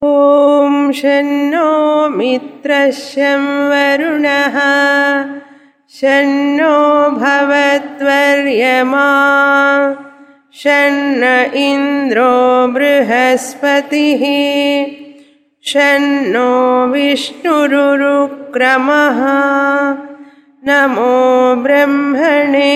ॐ शन्नो मित्रशं वरुणः शन्नो भवत्वर्यमा शन्न इन्द्रो बृहस्पतिः शन्नो विष्णुरुरुक्रमः नमो ब्रह्मणे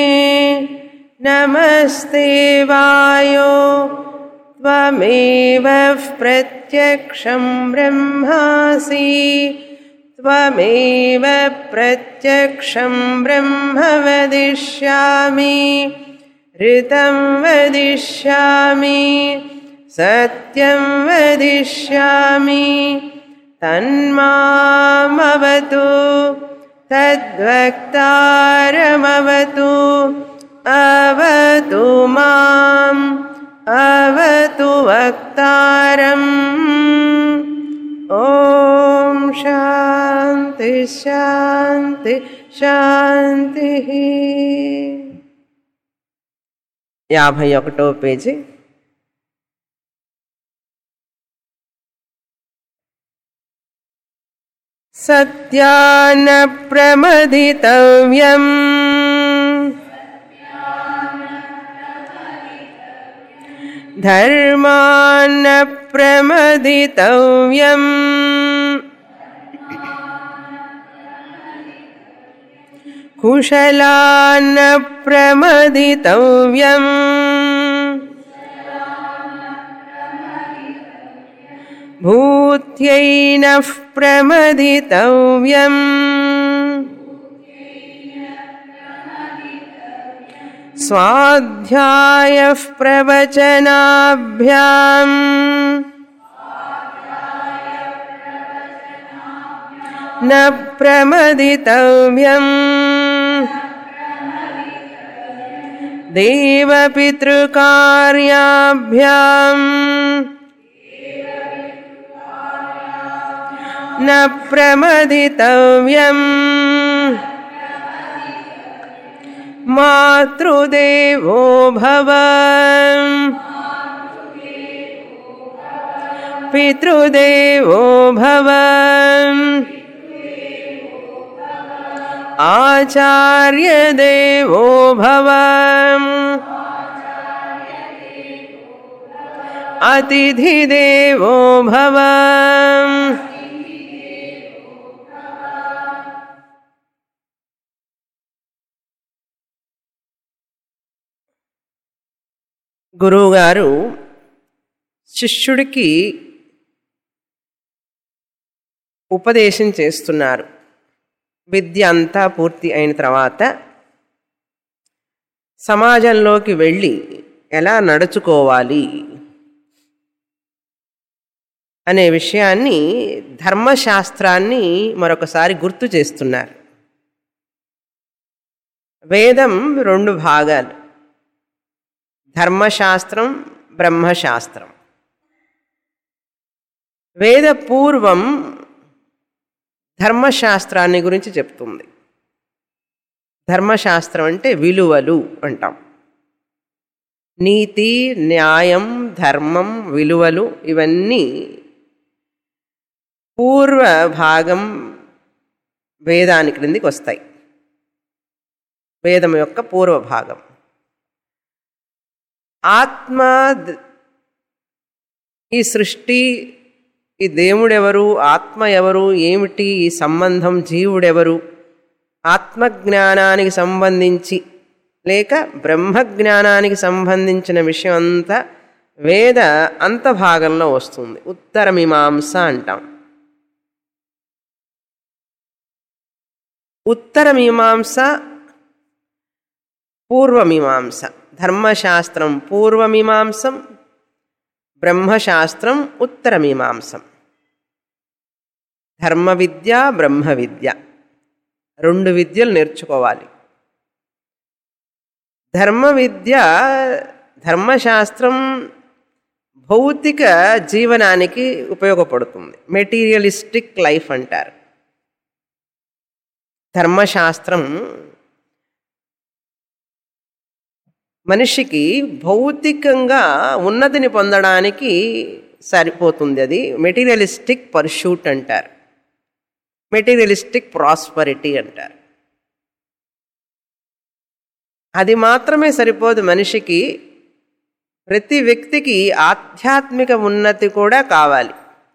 नमस्ते वायो त्वमेव प्रत्यक्षं ब्रह्मासि त्वमेव प्रत्यक्षं ब्रह्म वदिष्यामि ऋतं वदिष्यामि सत्यं वदिष्यामि तन्मामवतु तद्वक्तारमवतु अवतु माम् अवतु वक्तारम् ॐ शान्ति शान्ति శాంతిః యాభై ఒకటో పేజీ సత్యాన ప్రమదితవ్యం ధర్మాన్న ప్రమదితవ్యం కుశలాన్న ప్రమదితవ్యం భూత్యైనః ప్రమదితవ్యం स्वाध्यायः प्रवचनाभ्याम् न प्रमदितव्यम् देवपितृकार्याभ्याम् न प्रमदितव्यम् मातृदेवो भव पितृदेवो भव आचार्यदेवो भव अतिथिदेवो भव గురువుగారు శిష్యుడికి ఉపదేశం చేస్తున్నారు విద్య అంతా పూర్తి అయిన తర్వాత సమాజంలోకి వెళ్ళి ఎలా నడుచుకోవాలి అనే విషయాన్ని ధర్మశాస్త్రాన్ని మరొకసారి గుర్తు చేస్తున్నారు వేదం రెండు భాగాలు ధర్మశాస్త్రం బ్రహ్మశాస్త్రం వేద పూర్వం ధర్మశాస్త్రాన్ని గురించి చెప్తుంది ధర్మశాస్త్రం అంటే విలువలు అంటాం నీతి న్యాయం ధర్మం విలువలు ఇవన్నీ పూర్వ భాగం వేదాని క్రిందికి వస్తాయి వేదం యొక్క పూర్వ భాగం ఆత్మ ఈ సృష్టి ఈ దేవుడెవరు ఆత్మ ఎవరు ఏమిటి ఈ సంబంధం జీవుడెవరు ఆత్మజ్ఞానానికి సంబంధించి లేక బ్రహ్మజ్ఞానానికి సంబంధించిన విషయం అంతా వేద అంతభాగంలో వస్తుంది ఉత్తరమీమాంస అంటాం ఉత్తరమీమాంస పూర్వమీమాంస ధర్మశాస్త్రం పూర్వమీమాంసం బ్రహ్మశాస్త్రం ఉత్తరమీమాంసం ధర్మ విద్య బ్రహ్మ విద్య రెండు విద్యలు నేర్చుకోవాలి ధర్మ విద్య ధర్మశాస్త్రం భౌతిక జీవనానికి ఉపయోగపడుతుంది మెటీరియలిస్టిక్ లైఫ్ అంటారు ధర్మశాస్త్రం మనిషికి భౌతికంగా ఉన్నతిని పొందడానికి సరిపోతుంది అది మెటీరియలిస్టిక్ పర్షూట్ అంటారు మెటీరియలిస్టిక్ ప్రాస్పరిటీ అంటారు అది మాత్రమే సరిపోదు మనిషికి ప్రతి వ్యక్తికి ఆధ్యాత్మిక ఉన్నతి కూడా కావాలి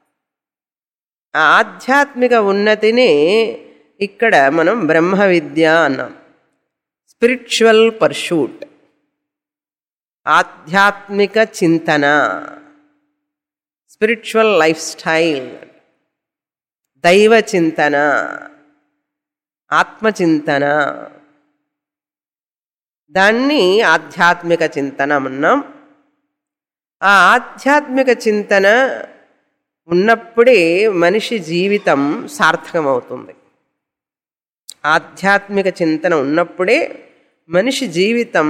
ఆ ఆధ్యాత్మిక ఉన్నతిని ఇక్కడ మనం బ్రహ్మ విద్య అన్నాం స్పిరిచువల్ పర్షూట్ ఆధ్యాత్మిక చింతన స్పిరిచువల్ లైఫ్ స్టైల్ దైవ చింతన ఆత్మచింతన దాన్ని ఆధ్యాత్మిక చింతన అన్నాం ఆ ఆధ్యాత్మిక చింతన ఉన్నప్పుడే మనిషి జీవితం సార్థకమవుతుంది ఆధ్యాత్మిక చింతన ఉన్నప్పుడే మనిషి జీవితం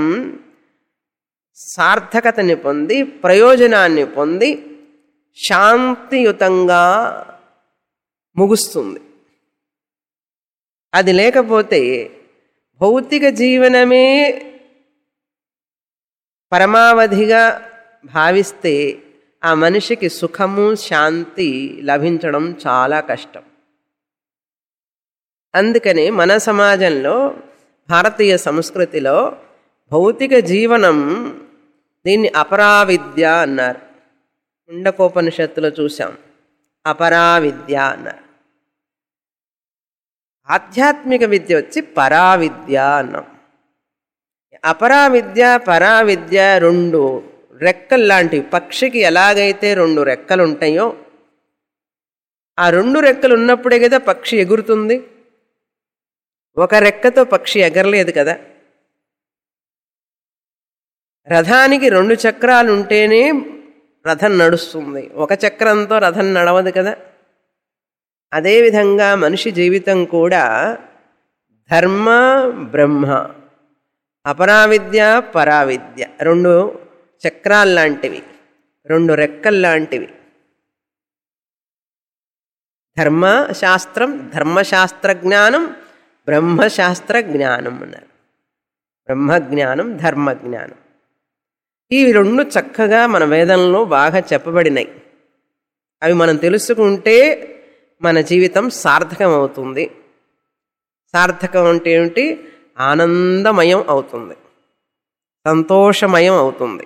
సార్థకతని పొంది ప్రయోజనాన్ని పొంది శాంతియుతంగా ముగుస్తుంది అది లేకపోతే భౌతిక జీవనమే పరమావధిగా భావిస్తే ఆ మనిషికి సుఖము శాంతి లభించడం చాలా కష్టం అందుకని మన సమాజంలో భారతీయ సంస్కృతిలో భౌతిక జీవనం దీన్ని అపరావిద్య అన్నారు ముండకోపనిషత్తులో చూసాం అపరావిద్య అన్నారు ఆధ్యాత్మిక విద్య వచ్చి పరావిద్య అన్నాం అపరావిద్య పరావిద్య రెండు రెక్కలు లాంటివి పక్షికి ఎలాగైతే రెండు రెక్కలు ఉంటాయో ఆ రెండు రెక్కలు ఉన్నప్పుడే కదా పక్షి ఎగురుతుంది ఒక రెక్కతో పక్షి ఎగరలేదు కదా రథానికి రెండు చక్రాలు ఉంటేనే రథం నడుస్తుంది ఒక చక్రంతో రథం నడవదు కదా అదేవిధంగా మనిషి జీవితం కూడా ధర్మ బ్రహ్మ అపరావిద్య పరావిద్య రెండు చక్రాలు లాంటివి రెండు రెక్కలు లాంటివి ధర్మశాస్త్రం ధర్మశాస్త్ర జ్ఞానం బ్రహ్మశాస్త్ర జ్ఞానం అన్నారు బ్రహ్మజ్ఞానం ధర్మజ్ఞానం ఈ రెండు చక్కగా మన వేదంలో బాగా చెప్పబడినాయి అవి మనం తెలుసుకుంటే మన జీవితం సార్థకం అవుతుంది సార్థకం అంటే ఏమిటి ఆనందమయం అవుతుంది సంతోషమయం అవుతుంది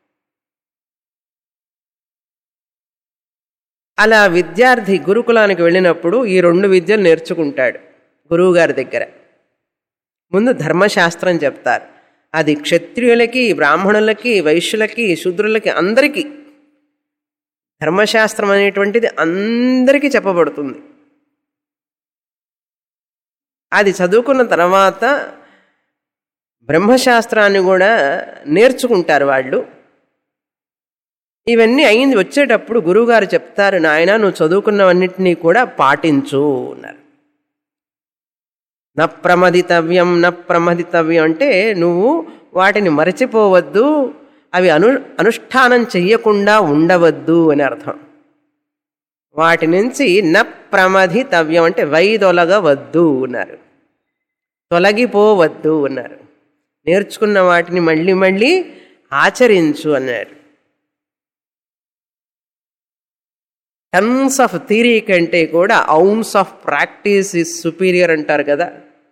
అలా విద్యార్థి గురుకులానికి వెళ్ళినప్పుడు ఈ రెండు విద్యలు నేర్చుకుంటాడు గురువుగారి దగ్గర ముందు ధర్మశాస్త్రం చెప్తారు అది క్షత్రియులకి బ్రాహ్మణులకి వైశ్యులకి శూద్రులకి అందరికీ ధర్మశాస్త్రం అనేటువంటిది అందరికీ చెప్పబడుతుంది అది చదువుకున్న తర్వాత బ్రహ్మశాస్త్రాన్ని కూడా నేర్చుకుంటారు వాళ్ళు ఇవన్నీ అయింది వచ్చేటప్పుడు గురువుగారు చెప్తారు నాయన నువ్వు చదువుకున్నవన్నింటినీ కూడా పాటించు అన్నారు న ప్రమదితవ్యం న ప్రమదితవ్యం అంటే నువ్వు వాటిని మరచిపోవద్దు అవి అను అనుష్ఠానం చెయ్యకుండా ఉండవద్దు అని అర్థం వాటి నుంచి న ప్రమదితవ్యం అంటే వైదొలగవద్దు అన్నారు తొలగిపోవద్దు అన్నారు నేర్చుకున్న వాటిని మళ్ళీ మళ్ళీ ఆచరించు అన్నారు టన్స్ ఆఫ్ థీరీ కంటే కూడా ounce of practice is superior అంటారు కదా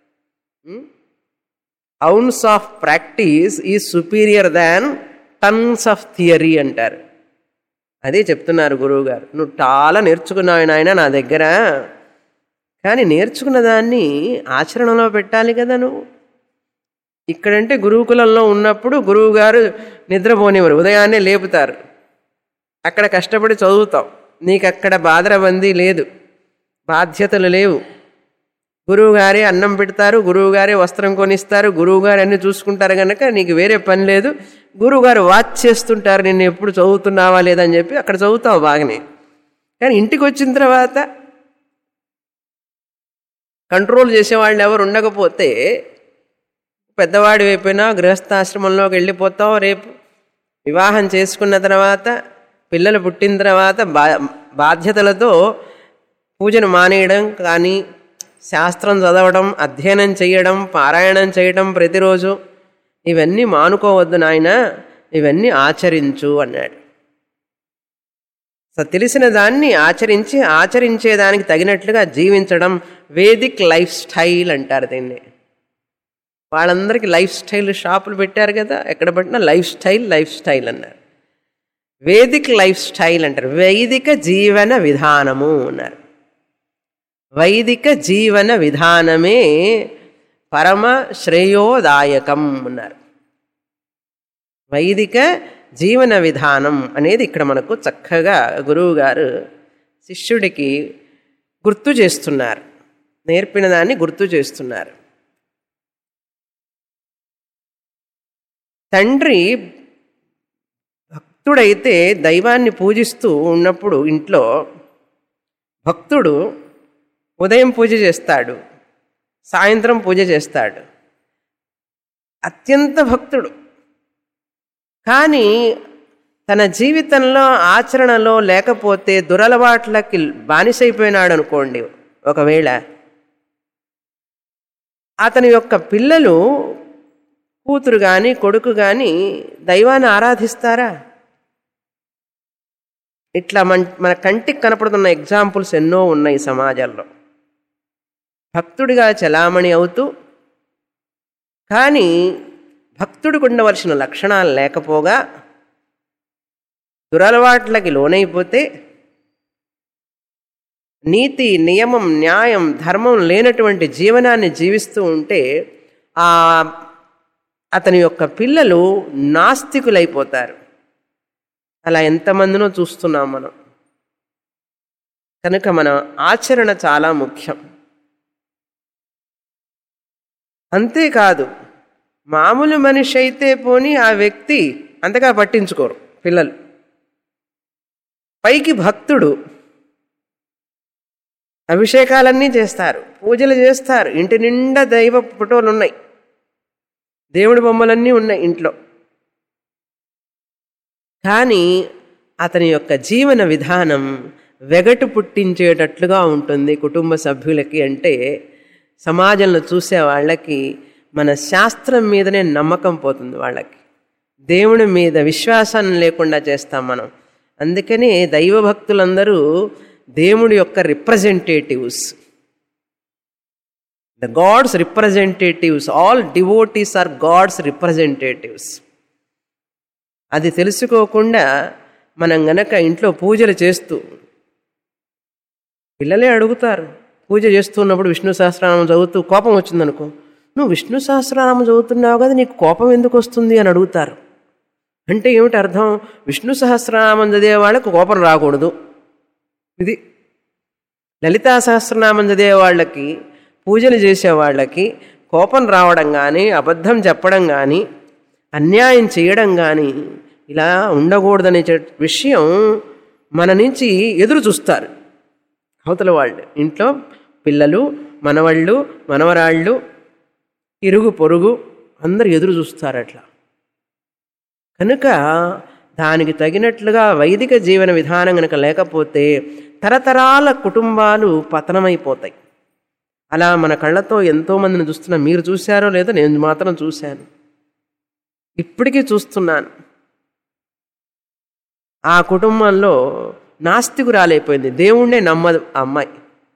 ounce of practice is superior than tons of theory అంటారు అదే చెప్తున్నారు గురువు గారు నువ్వు చాలా నేర్చుకున్నావు నాయన నా దగ్గర కానీ నేర్చుకున్న దాన్ని ఆచరణలో పెట్టాలి కదా నువ్వు ఇక్కడంటే గురుకులంలో ఉన్నప్పుడు గురువు గారు నిద్రపోనివ్వరు ఉదయాన్నే లేపుతారు అక్కడ కష్టపడి చదువుతాం నీకు అక్కడ బాధరబందీ లేదు బాధ్యతలు లేవు గురువుగారే అన్నం పెడతారు గురువుగారే వస్త్రం కొనిస్తారు గురువుగారు అన్ని చూసుకుంటారు కనుక నీకు వేరే పని లేదు గురువుగారు వాచ్ చేస్తుంటారు నిన్ను ఎప్పుడు చదువుతున్నావా లేదని చెప్పి అక్కడ చదువుతావు బాగానే కానీ ఇంటికి వచ్చిన తర్వాత కంట్రోల్ చేసేవాళ్ళు ఎవరు ఉండకపోతే పెద్దవాడి వైపోయినా గృహస్థాశ్రమంలోకి వెళ్ళిపోతావు రేపు వివాహం చేసుకున్న తర్వాత పిల్లలు పుట్టిన తర్వాత బా బాధ్యతలతో పూజను మానేయడం కానీ శాస్త్రం చదవడం అధ్యయనం చేయడం పారాయణం చేయడం ప్రతిరోజు ఇవన్నీ మానుకోవద్దు నాయన ఇవన్నీ ఆచరించు అన్నాడు స తెలిసిన దాన్ని ఆచరించి ఆచరించేదానికి తగినట్లుగా జీవించడం వేదిక్ లైఫ్ స్టైల్ అంటారు దీన్ని వాళ్ళందరికీ లైఫ్ స్టైల్ షాపులు పెట్టారు కదా ఎక్కడ పట్టినా లైఫ్ స్టైల్ లైఫ్ స్టైల్ అన్నారు వేదిక్ లైఫ్ స్టైల్ అంటారు వైదిక జీవన విధానము అన్నారు వైదిక జీవన విధానమే పరమ శ్రేయోదాయకం అన్నారు వైదిక జీవన విధానం అనేది ఇక్కడ మనకు చక్కగా గురువు గారు శిష్యుడికి గుర్తు చేస్తున్నారు నేర్పిన దాన్ని గుర్తు చేస్తున్నారు తండ్రి భక్తుడైతే దైవాన్ని పూజిస్తూ ఉన్నప్పుడు ఇంట్లో భక్తుడు ఉదయం పూజ చేస్తాడు సాయంత్రం పూజ చేస్తాడు అత్యంత భక్తుడు కానీ తన జీవితంలో ఆచరణలో లేకపోతే దురలవాట్లకి బానిసైపోయినాడు అనుకోండి ఒకవేళ అతని యొక్క పిల్లలు కూతురు కానీ కొడుకు కానీ దైవాన్ని ఆరాధిస్తారా ఇట్లా మన మన కంటికి కనపడుతున్న ఎగ్జాంపుల్స్ ఎన్నో ఉన్నాయి సమాజంలో భక్తుడిగా చలామణి అవుతూ కానీ భక్తుడికి ఉండవలసిన లక్షణాలు లేకపోగా దురలవాట్లకి లోనైపోతే నీతి నియమం న్యాయం ధర్మం లేనటువంటి జీవనాన్ని జీవిస్తూ ఉంటే ఆ అతని యొక్క పిల్లలు నాస్తికులైపోతారు అలా ఎంతమందినో చూస్తున్నాం మనం కనుక మన ఆచరణ చాలా ముఖ్యం అంతేకాదు మామూలు మనిషి అయితే పోని ఆ వ్యక్తి అంతగా పట్టించుకోరు పిల్లలు పైకి భక్తుడు అభిషేకాలన్నీ చేస్తారు పూజలు చేస్తారు ఇంటి నిండా దైవ ఫోటోలు ఉన్నాయి దేవుడి బొమ్మలన్నీ ఉన్నాయి ఇంట్లో కానీ అతని యొక్క జీవన విధానం వెగటు పుట్టించేటట్లుగా ఉంటుంది కుటుంబ సభ్యులకి అంటే సమాజంలో చూసే వాళ్ళకి మన శాస్త్రం మీదనే నమ్మకం పోతుంది వాళ్ళకి దేవుడి మీద విశ్వాసం లేకుండా చేస్తాం మనం అందుకని దైవభక్తులందరూ దేవుడి యొక్క representatives the God's representatives all devotees are God's representatives అది తెలుసుకోకుండా మనం గనక ఇంట్లో పూజలు చేస్తూ పిల్లలే అడుగుతారు పూజ చేస్తున్నప్పుడు విష్ణు సహస్రనామం చదువుతూ కోపం వచ్చిందనుకో నువ్వు విష్ణు సహస్రనామం చదువుతున్నావు కదా నీకు కోపం ఎందుకు వస్తుంది అని అడుగుతారు అంటే ఏమిటి అర్థం విష్ణు సహస్రనామం చదివే వాళ్ళకు కోపం రాకూడదు ఇది లలితా సహస్రనామం చదివే వాళ్ళకి పూజలు చేసే వాళ్ళకి కోపం రావడం కానీ అబద్ధం చెప్పడం కానీ అన్యాయం చేయడం కానీ ఇలా ఉండకూడదనే చె- విషయం మన నుంచి ఎదురు చూస్తారు అవతల వాళ్ళు ఇంట్లో పిల్లలు మనవాళ్ళు మనవరాళ్ళు ఇరుగు పొరుగు అందరు ఎదురు చూస్తారు అట్లా కనుక దానికి తగినట్లుగా వైదిక జీవన విధానం కనుక లేకపోతే తరతరాల కుటుంబాలు పతనమైపోతాయి అలా మన కళ్ళతో ఎంతోమందిని చూస్తున్నా మీరు చూశారో లేదో నేను మాత్రం చూశాను ఇప్పటికీ చూస్తున్నాను ఆ కుటుంబంలో నాస్తికురాలైపోయింది దేవుణ్ణే నమ్మదు ఆ అమ్మాయి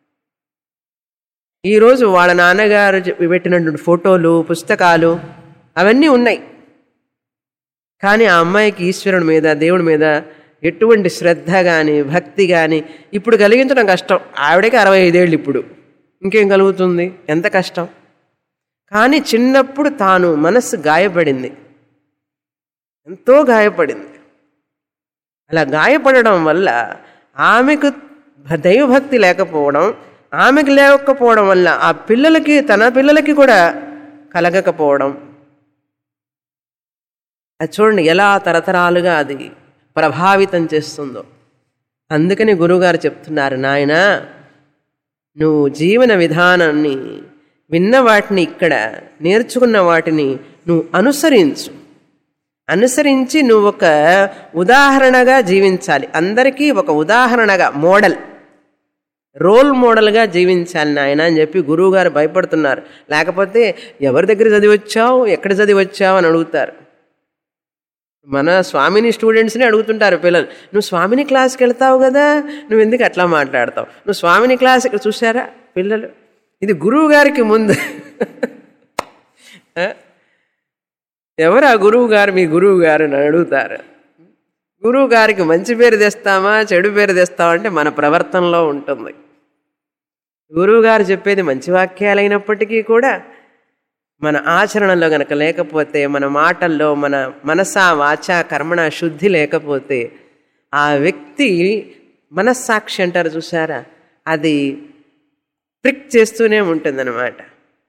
ఈరోజు వాళ్ళ నాన్నగారు చెప్పి పెట్టినటువంటి ఫోటోలు పుస్తకాలు అవన్నీ ఉన్నాయి కానీ ఆ అమ్మాయికి ఈశ్వరుడి మీద దేవుడి మీద ఎటువంటి శ్రద్ధ కానీ భక్తి కానీ ఇప్పుడు కలిగించడం కష్టం ఆవిడకి అరవై ఐదేళ్ళు ఇప్పుడు ఇంకేం కలుగుతుంది ఎంత కష్టం కానీ చిన్నప్పుడు తాను మనస్సు గాయపడింది ఎంతో గాయపడింది అలా గాయపడడం వల్ల ఆమెకు భ- దైవభక్తి లేకపోవడం ఆమెకు లేకపోవడం వల్ల ఆ పిల్లలకి తన పిల్లలకి కూడా కలగకపోవడం అది చూడండి ఎలా తరతరాలుగా అది ప్రభావితం చేస్తుందో అందుకని గురువుగారు చెప్తున్నారు నాయన నువ్వు జీవన విధానాన్ని విన్న వాటిని ఇక్కడ నేర్చుకున్న వాటిని నువ్వు అనుసరించు అనుసరించి నువ్వు ఒక ఉదాహరణగా జీవించాలి అందరికీ ఒక ఉదాహరణగా మోడల్ రోల్ మోడల్గా జీవించాలి నాయన అని చెప్పి గురువుగారు భయపడుతున్నారు లేకపోతే ఎవరి దగ్గర చదివి వచ్చావు ఎక్కడ చదివి వచ్చావు అని అడుగుతారు మన స్వామిని స్టూడెంట్స్ని అడుగుతుంటారు పిల్లలు నువ్వు స్వామిని క్లాస్కి వెళ్తావు కదా నువ్వు ఎందుకు అట్లా మాట్లాడతావు నువ్వు స్వామిని క్లాస్ ఇక్కడ చూసారా పిల్లలు ఇది గురువు గారికి ముందు ఆ? ఎవరు ఆ గురువు గారు మీ గురువు గారు అని అడుగుతారు గురువు గారికి మంచి పేరు తెస్తామా చెడు పేరు తెస్తామా అంటే మన ప్రవర్తనలో ఉంటుంది గురువు గారు చెప్పేది మంచి వాక్యాలైనప్పటికీ కూడా మన ఆచరణలో గనక లేకపోతే మన మాటల్లో మన మనసా వాచ కర్మణ శుద్ధి లేకపోతే ఆ వ్యక్తి మనస్సాక్షి అంటారు చూసారా అది ట్రిక్ చేస్తూనే ఉంటుందన్నమాట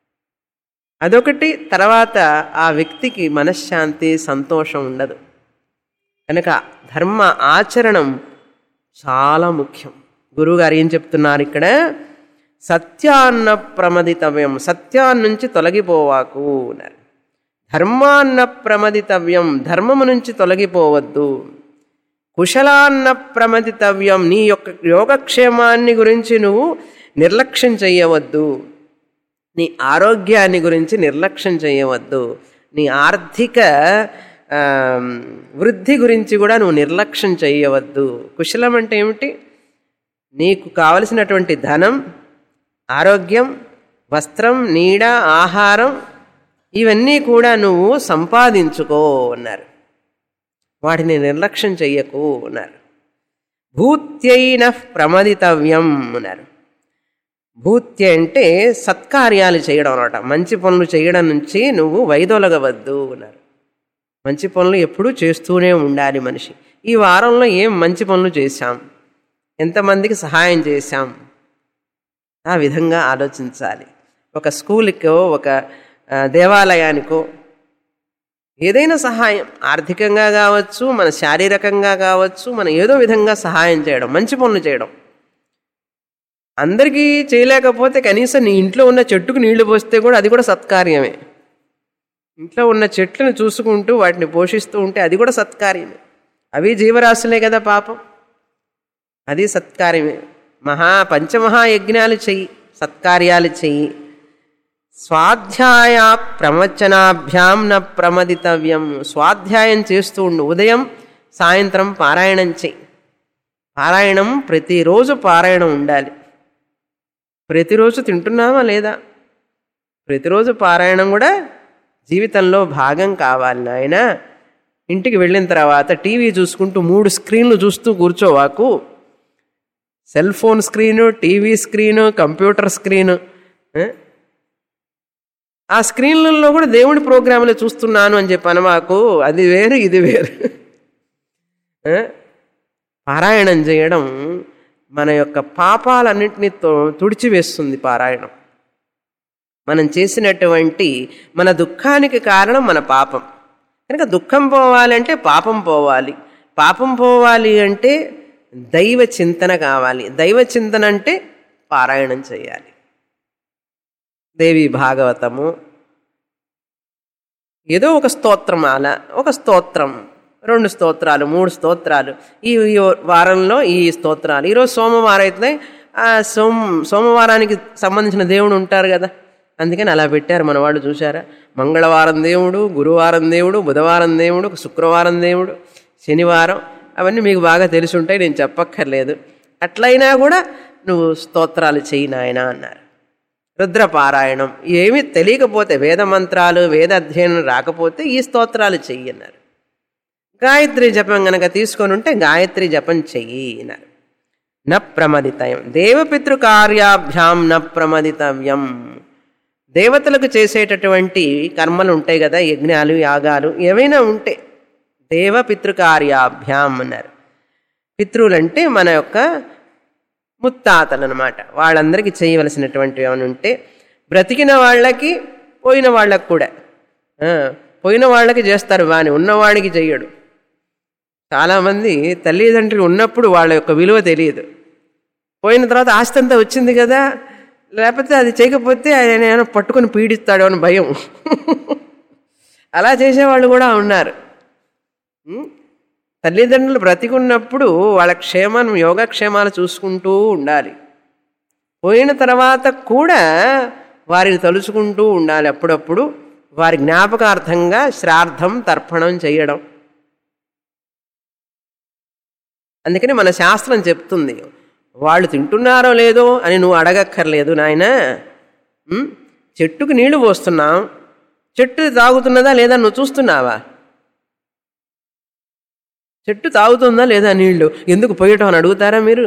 అదొకటి తర్వాత ఆ వ్యక్తికి మనశ్శాంతి సంతోషం ఉండదు కనుక ధర్మ ఆచరణం చాలా ముఖ్యం గురువుగారు ఏం చెప్తున్నారు ఇక్కడ సత్యాన్న ప్రమదితవ్యం సత్యాన్ని నుంచి తొలగిపోవాకు అన్నారు ధర్మాన్న ప్రమదితవ్యం ధర్మము నుంచి తొలగిపోవద్దు కుశలాన్న ప్రమదితవ్యం నీ యొక్క యోగక్షేమాన్ని గురించి నువ్వు నిర్లక్ష్యం చేయవద్దు నీ ఆరోగ్యాన్ని గురించి నిర్లక్ష్యం చేయవద్దు నీ ఆర్థిక ఆ, వృద్ధి గురించి కూడా నువ్వు నిర్లక్ష్యం చేయవద్దు కుశలం అంటే ఏమిటి నీకు కావలసినటువంటి ధనం ఆరోగ్యం వస్త్రం నీడ ఆహారం ఇవన్నీ కూడా నువ్వు సంపాదించుకో అన్నారు వాటిని నిర్లక్ష్యం చెయ్యకు అన్నారు భూత్యైన ప్రమదితవ్యం అన్నారు భూత్య అంటే సత్కార్యాలు చేయడం అనమాట మంచి పనులు చేయడం నుంచి నువ్వు వైదొలగవద్దు అన్నారు మంచి పనులు ఎప్పుడూ చేస్తూనే ఉండాలి మనిషి ఈ వారంలో ఏం మంచి పనులు చేశాం ఎంతమందికి సహాయం చేశాం ఆ విధంగా ఆలోచించాలి ఒక స్కూల్కో ఒక ఆ, దేవాలయానికో ఏదైనా సహాయం ఆర్థికంగా కావచ్చు మన శారీరకంగా కావచ్చు మన ఏదో విధంగా సహాయం చేయడం మంచి పనులు చేయడం అందరికీ చేయలేకపోతే కనీసం నీ ఇంట్లో ఉన్న చెట్టుకు నీళ్లు పోస్తే కూడా అది కూడా సత్కార్యమే ఇంట్లో ఉన్న చెట్లను చూసుకుంటూ వాటిని పోషిస్తూ ఉంటే అది కూడా సత్కార్యమే అవి జీవరాశులే కదా పాపం అది సత్కార్యమే మహా పంచమహాయజ్ఞాలు చెయ్యి సత్కార్యాలు చెయ్యి స్వాధ్యాయ ప్రవచనాభ్యాం న ప్రమదితవ్యం స్వాధ్యాయం చేస్తూ ఉండు ఉదయం సాయంత్రం పారాయణం చెయ్యి పారాయణం ప్రతిరోజు పారాయణం ఉండాలి ప్రతిరోజు తింటున్నామా లేదా ప్రతిరోజు పారాయణం కూడా జీవితంలో భాగం కావాలి నాయన ఇంటికి వెళ్ళిన తర్వాత టీవీ చూసుకుంటూ మూడు స్క్రీన్లు చూస్తూ కూర్చోవాకు cell phone screen TV screen computer screen ఆ? ఆ స్క్రీన్లలో కూడా దేవుడి ప్రోగ్రాంలు చూస్తున్నాను అని చెప్పి అనమాకు అది వేరు ఇది వేరు ఆ? పారాయణం చేయడం మన యొక్క పాపాలన్నింటినీ తు- తుడిచివేస్తుంది పారాయణం మనం చేసినటువంటి మన దుఃఖానికి కారణం మన పాపం కనుక దుఃఖం పోవాలంటే పాపం పోవాలి పాపం పోవాలి అంటే దైవ చింతన కావాలి దైవ చింతన అంటే పారాయణం చేయాలి దేవి భాగవతము ఏదో ఒక స్తోత్రమాల ఒక స్తోత్రం రెండు స్తోత్రాలు మూడు స్తోత్రాలు ఈ ఈ వారంలో ఈ స్తోత్రాలు ఈరోజు సోమవారం అయితే ఆ సోమ సోమవారానికి సంబంధించిన దేవుడు ఉంటారు కదా అందుకని అలా పెట్టారు మన వాళ్ళు చూసారా మంగళవారం దేవుడు గురువారం దేవుడు బుధవారం దేవుడు శుక్రవారం దేవుడు శనివారం అవన్నీ మీకు బాగా తెలిసి ఉంటాయి నేను చెప్పక్కర్లేదు అట్లయినా కూడా నువ్వు స్తోత్రాలు చెయ్యి నాయనా అన్నారు రుద్రపారాయణం ఏమీ తెలియకపోతే వేద మంత్రాలు వేద అధ్యయనం రాకపోతే ఈ స్తోత్రాలు చెయ్యి అన్నారు గాయత్రి జపం గనక తీసుకొని ఉంటే గాయత్రి జపం చెయ్యి అన్నారు న ప్రమదితయం దేవపితృ కార్యాభ్యాం న ప్రమదితవ్యం దేవతలకు చేసేటటువంటి కర్మలు ఉంటాయి కదా యజ్ఞాలు యాగాలు ఏవైనా ఉంటే దేవ పితృకార్యాభ్యాం అన్నారు పితృలంటే మన యొక్క ముత్తాతలు అనమాట వాళ్ళందరికీ చేయవలసినటువంటివి ఏమైనా ఉంటే బ్రతికిన వాళ్ళకి పోయిన వాళ్ళకి కూడా ఆ, పోయిన వాళ్ళకి చేస్తారు వాని ఉన్నవాడికి చెయ్యడు చాలామంది తల్లిదండ్రులు ఉన్నప్పుడు వాళ్ళ యొక్క విలువ తెలియదు పోయిన తర్వాత ఆస్తి అంతా వచ్చింది కదా లేకపోతే అది చేయకపోతే ఆయన ఏమైనా పట్టుకొని పీడిస్తాడో అని భయం అలా చేసేవాళ్ళు కూడా ఉన్నారు ఉం? తల్లిదండ్రులు బ్రతికున్నప్పుడు వాళ్ళ క్షేమం యోగక్షేమాలు చూసుకుంటూ ఉండాలి పోయిన తర్వాత కూడా వారిని తలుచుకుంటూ ఉండాలి అప్పుడప్పుడు వారి జ్ఞాపకార్థంగా శ్రాద్ధం తర్పణం చేయడం అందుకని మన శాస్త్రం చెప్తుంది వాళ్ళు తింటున్నారో లేదో అని నువ్వు అడగక్కర్లేదు నాయన ఉం? చెట్టుకు నీళ్లు పోస్తున్నాం చెట్టు తాగుతున్నదా లేదా నువ్వు చూస్తున్నావా చెట్టు తాగుతుందా లేదా నీళ్లు ఎందుకు పోయటం అని అడుగుతారా మీరు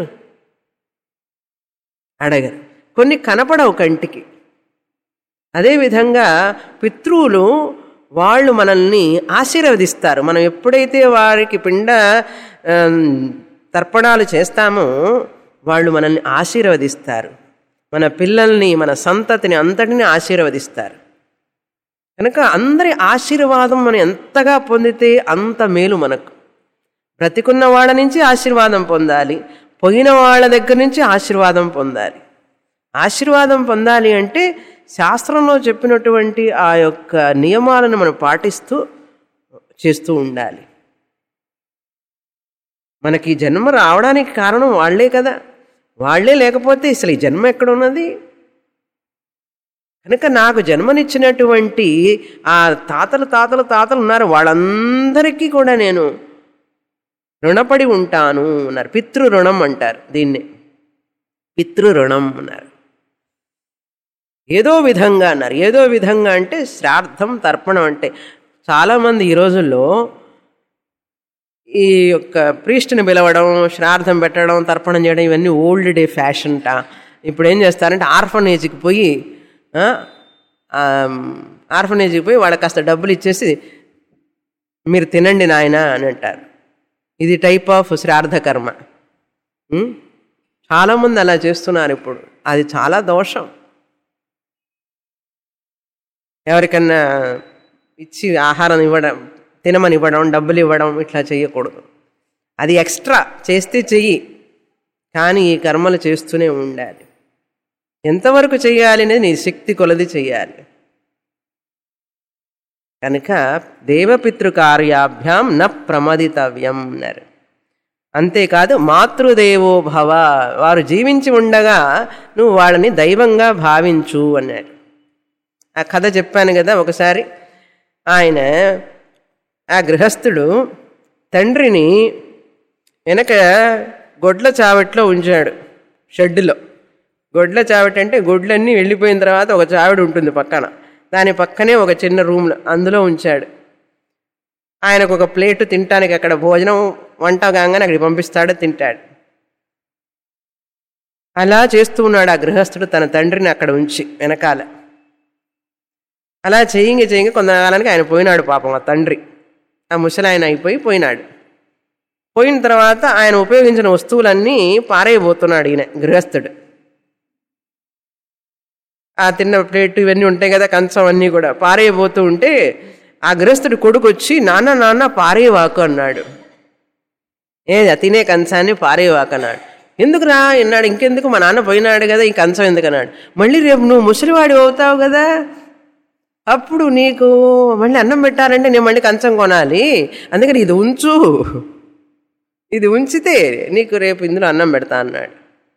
అడగరు కొన్ని కనపడవు కంటికి అదేవిధంగా పితృవులు వాళ్ళు మనల్ని ఆశీర్వదిస్తారు మనం ఎప్పుడైతే వారికి పిండ ఆ, తర్పణాలు చేస్తామో వాళ్ళు మనల్ని ఆశీర్వదిస్తారు మన పిల్లల్ని మన సంతతిని అంతటిని ఆశీర్వదిస్తారు కనుక అందరి ఆశీర్వాదం మనం ఎంతగా పొందితే అంత మేలు మనకు బ్రతికున్న వాళ్ళ నుంచి ఆశీర్వాదం పొందాలి పోయిన వాళ్ళ దగ్గర నుంచి ఆశీర్వాదం పొందాలి ఆశీర్వాదం పొందాలి అంటే శాస్త్రంలో చెప్పినటువంటి ఆ యొక్క నియమాలను మనం పాటిస్తూ చేస్తూ ఉండాలి మనకి ఈ జన్మ రావడానికి కారణం వాళ్ళే కదా వాళ్ళే లేకపోతే అసలు ఈ జన్మ ఎక్కడ ఉన్నది కనుక నాకు జన్మనిచ్చినటువంటి ఆ తాతలు తాతలు తాతలు ఉన్నారు వాళ్ళందరికీ కూడా నేను రుణపడి ఉంటాను అన్నారు పితృ రుణం అంటారు దీన్ని పితృ రుణం అన్నారు ఏదో విధంగా అన్నారు ఏదో విధంగా అంటే శ్రాద్ధం తర్పణం అంటే చాలామంది ఈ రోజుల్లో ఈ యొక్క ప్రీస్ట్ని పిలవడం శ్రాద్ధం పెట్టడం తర్పణం చేయడం ఇవన్నీ ఓల్డ్ డే ఫ్యాషన్ట ఇప్పుడు ఏం చేస్తారంటే ఆర్ఫనేజ్కి పోయి ఆ, ఆ, ఆర్ఫనేజ్కి పోయి వాళ్ళకి కాస్త డబ్బులు ఇచ్చేసి మీరు తినండి నాయన అని అంటారు ఇది టైప్ ఆఫ్ శ్రాద్ధ కర్మ ఉం? చాలామంది అలా చేస్తున్నారు ఇప్పుడు అది చాలా దోషం ఎవరికన్నా ఇచ్చి ఆహారం ఇవ్వడం తినమని ఇవ్వడం డబ్బులు ఇవ్వడం ఇట్లా చేయకూడదు అది ఎక్స్ట్రా చేస్తే చెయ్యి కానీ ఈ కర్మలు చేస్తూనే ఉండాలి ఎంతవరకు చేయాలి అనేది నీ శక్తి కొలది చేయాలి కనుక దేవపితృకార్యాభ్యాం న ప్రమదితవ్యం అన్నారు అంతేకాదు మాతృదేవో భవ వారు జీవించి ఉండగా నువ్వు వాళ్ళని దైవంగా భావించు అన్నారు ఆ కథ చెప్పాను కదా ఒకసారి ఆయన ఆ గృహస్థుడు తండ్రిని వెనక గొడ్ల చావట్లో ఉంచాడు షెడ్డులో గొడ్ల చావటి అంటే గొడ్లన్నీ వెళ్ళిపోయిన తర్వాత ఒక చావిడ ఉంటుంది పక్కన దాని పక్కనే ఒక చిన్న రూమ్లో అందులో ఉంచాడు ఆయనకు ఒక ప్లేటు తినటానికి అక్కడ భోజనం వంట కాగానే అక్కడికి పంపిస్తాడు తింటాడు అలా చేస్తూ ఉన్నాడు ఆ గృహస్థుడు తన తండ్రిని అక్కడ ఉంచి వెనకాల అలా చేయంగి చేయంగి కొంతకాలానికి ఆయన పోయినాడు పాపం ఆ తండ్రి ఆ ముసలి ఆయన అయిపోయి పోయినాడు పోయిన తర్వాత ఆయన ఉపయోగించిన వస్తువులన్నీ పారేయబోతున్నాడు ఈయన గృహస్థుడు ఆ తిన్న ప్లేట్ ఇవన్నీ ఉంటాయి కదా కంచం అన్నీ కూడా పారేయబోతూ ఉంటే ఆ గృహస్థుడి కొడుకు వచ్చి నాన్న నాన్న పారేయవాకు అన్నాడు ఏది ఆ తినే కంచాన్ని పారేయవాకు అన్నాడు ఎందుకురా అన్నాడు ఇంకెందుకు మా నాన్న పోయినాడు కదా ఈ కంచం ఎందుకు అన్నాడు మళ్ళీ రేపు నువ్వు ముసలివాడి అవుతావు కదా అప్పుడు నీకు మళ్ళీ అన్నం పెట్టాలంటే నేను మళ్ళీ కంచం కొనాలి అందుకని ఇది ఉంచు ఇది ఉంచితే నీకు రేపు ఇందులో అన్నం పెడతా అన్నాడు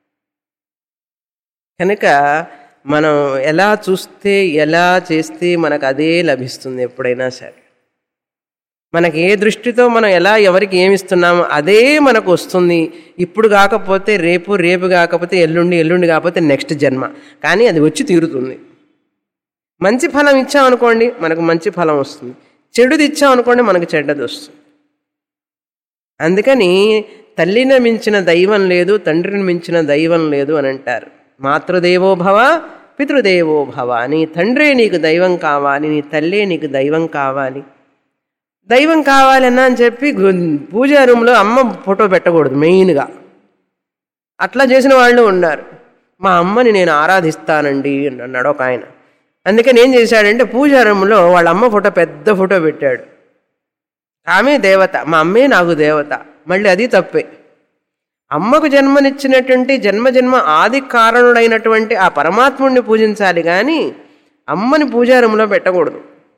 కనుక మనం ఎలా చూస్తే ఎలా చేస్తే మనకు అదే లభిస్తుంది ఎప్పుడైనా సరే మనకి ఏ దృష్టితో మనం ఎలా ఎవరికి ఏమిస్తున్నామో అదే మనకు వస్తుంది ఇప్పుడు కాకపోతే రేపు రేపు కాకపోతే ఎల్లుండి ఎల్లుండి కాకపోతే నెక్స్ట్ జన్మ కానీ అది వచ్చి తీరుతుంది మంచి ఫలం ఇచ్చామనుకోండి మనకు మంచి ఫలం వస్తుంది చెడుది ఇచ్చామనుకోండి మనకు చెడ్డది వస్తుంది అందుకని తల్లిని మించిన దైవం లేదు తండ్రిని మించిన దైవం లేదు అని అంటారు మాతృదేవో భవ పితృదేవో భవ నీ తండ్రే నీకు దైవం కావాలి నీ తల్లే నీకు దైవం కావాలి దైవం కావాలన్నా అని చెప్పి గు- పూజా రూమ్లో అమ్మ ఫోటో పెట్టకూడదు మెయిన్గా అట్లా చేసిన వాళ్ళు ఉన్నారు మా అమ్మని నేను ఆరాధిస్తానండి అని అన్నాడు ఒక ఆయన అందుకని ఏం చేశాడంటే పూజా రూమ్లో వాళ్ళ అమ్మ ఫోటో పెద్ద ఫోటో పెట్టాడు ఆమె దేవత మా అమ్మే నాకు దేవత మళ్ళీ అది తప్పే అమ్మకు జన్మనిచ్చినటువంటి జన్మ జన్మ ఆది కారణుడైనటువంటి ఆ పరమాత్ముడిని పూజించాలి కానీ అమ్మని పూజారంలో పెట్టకూడదు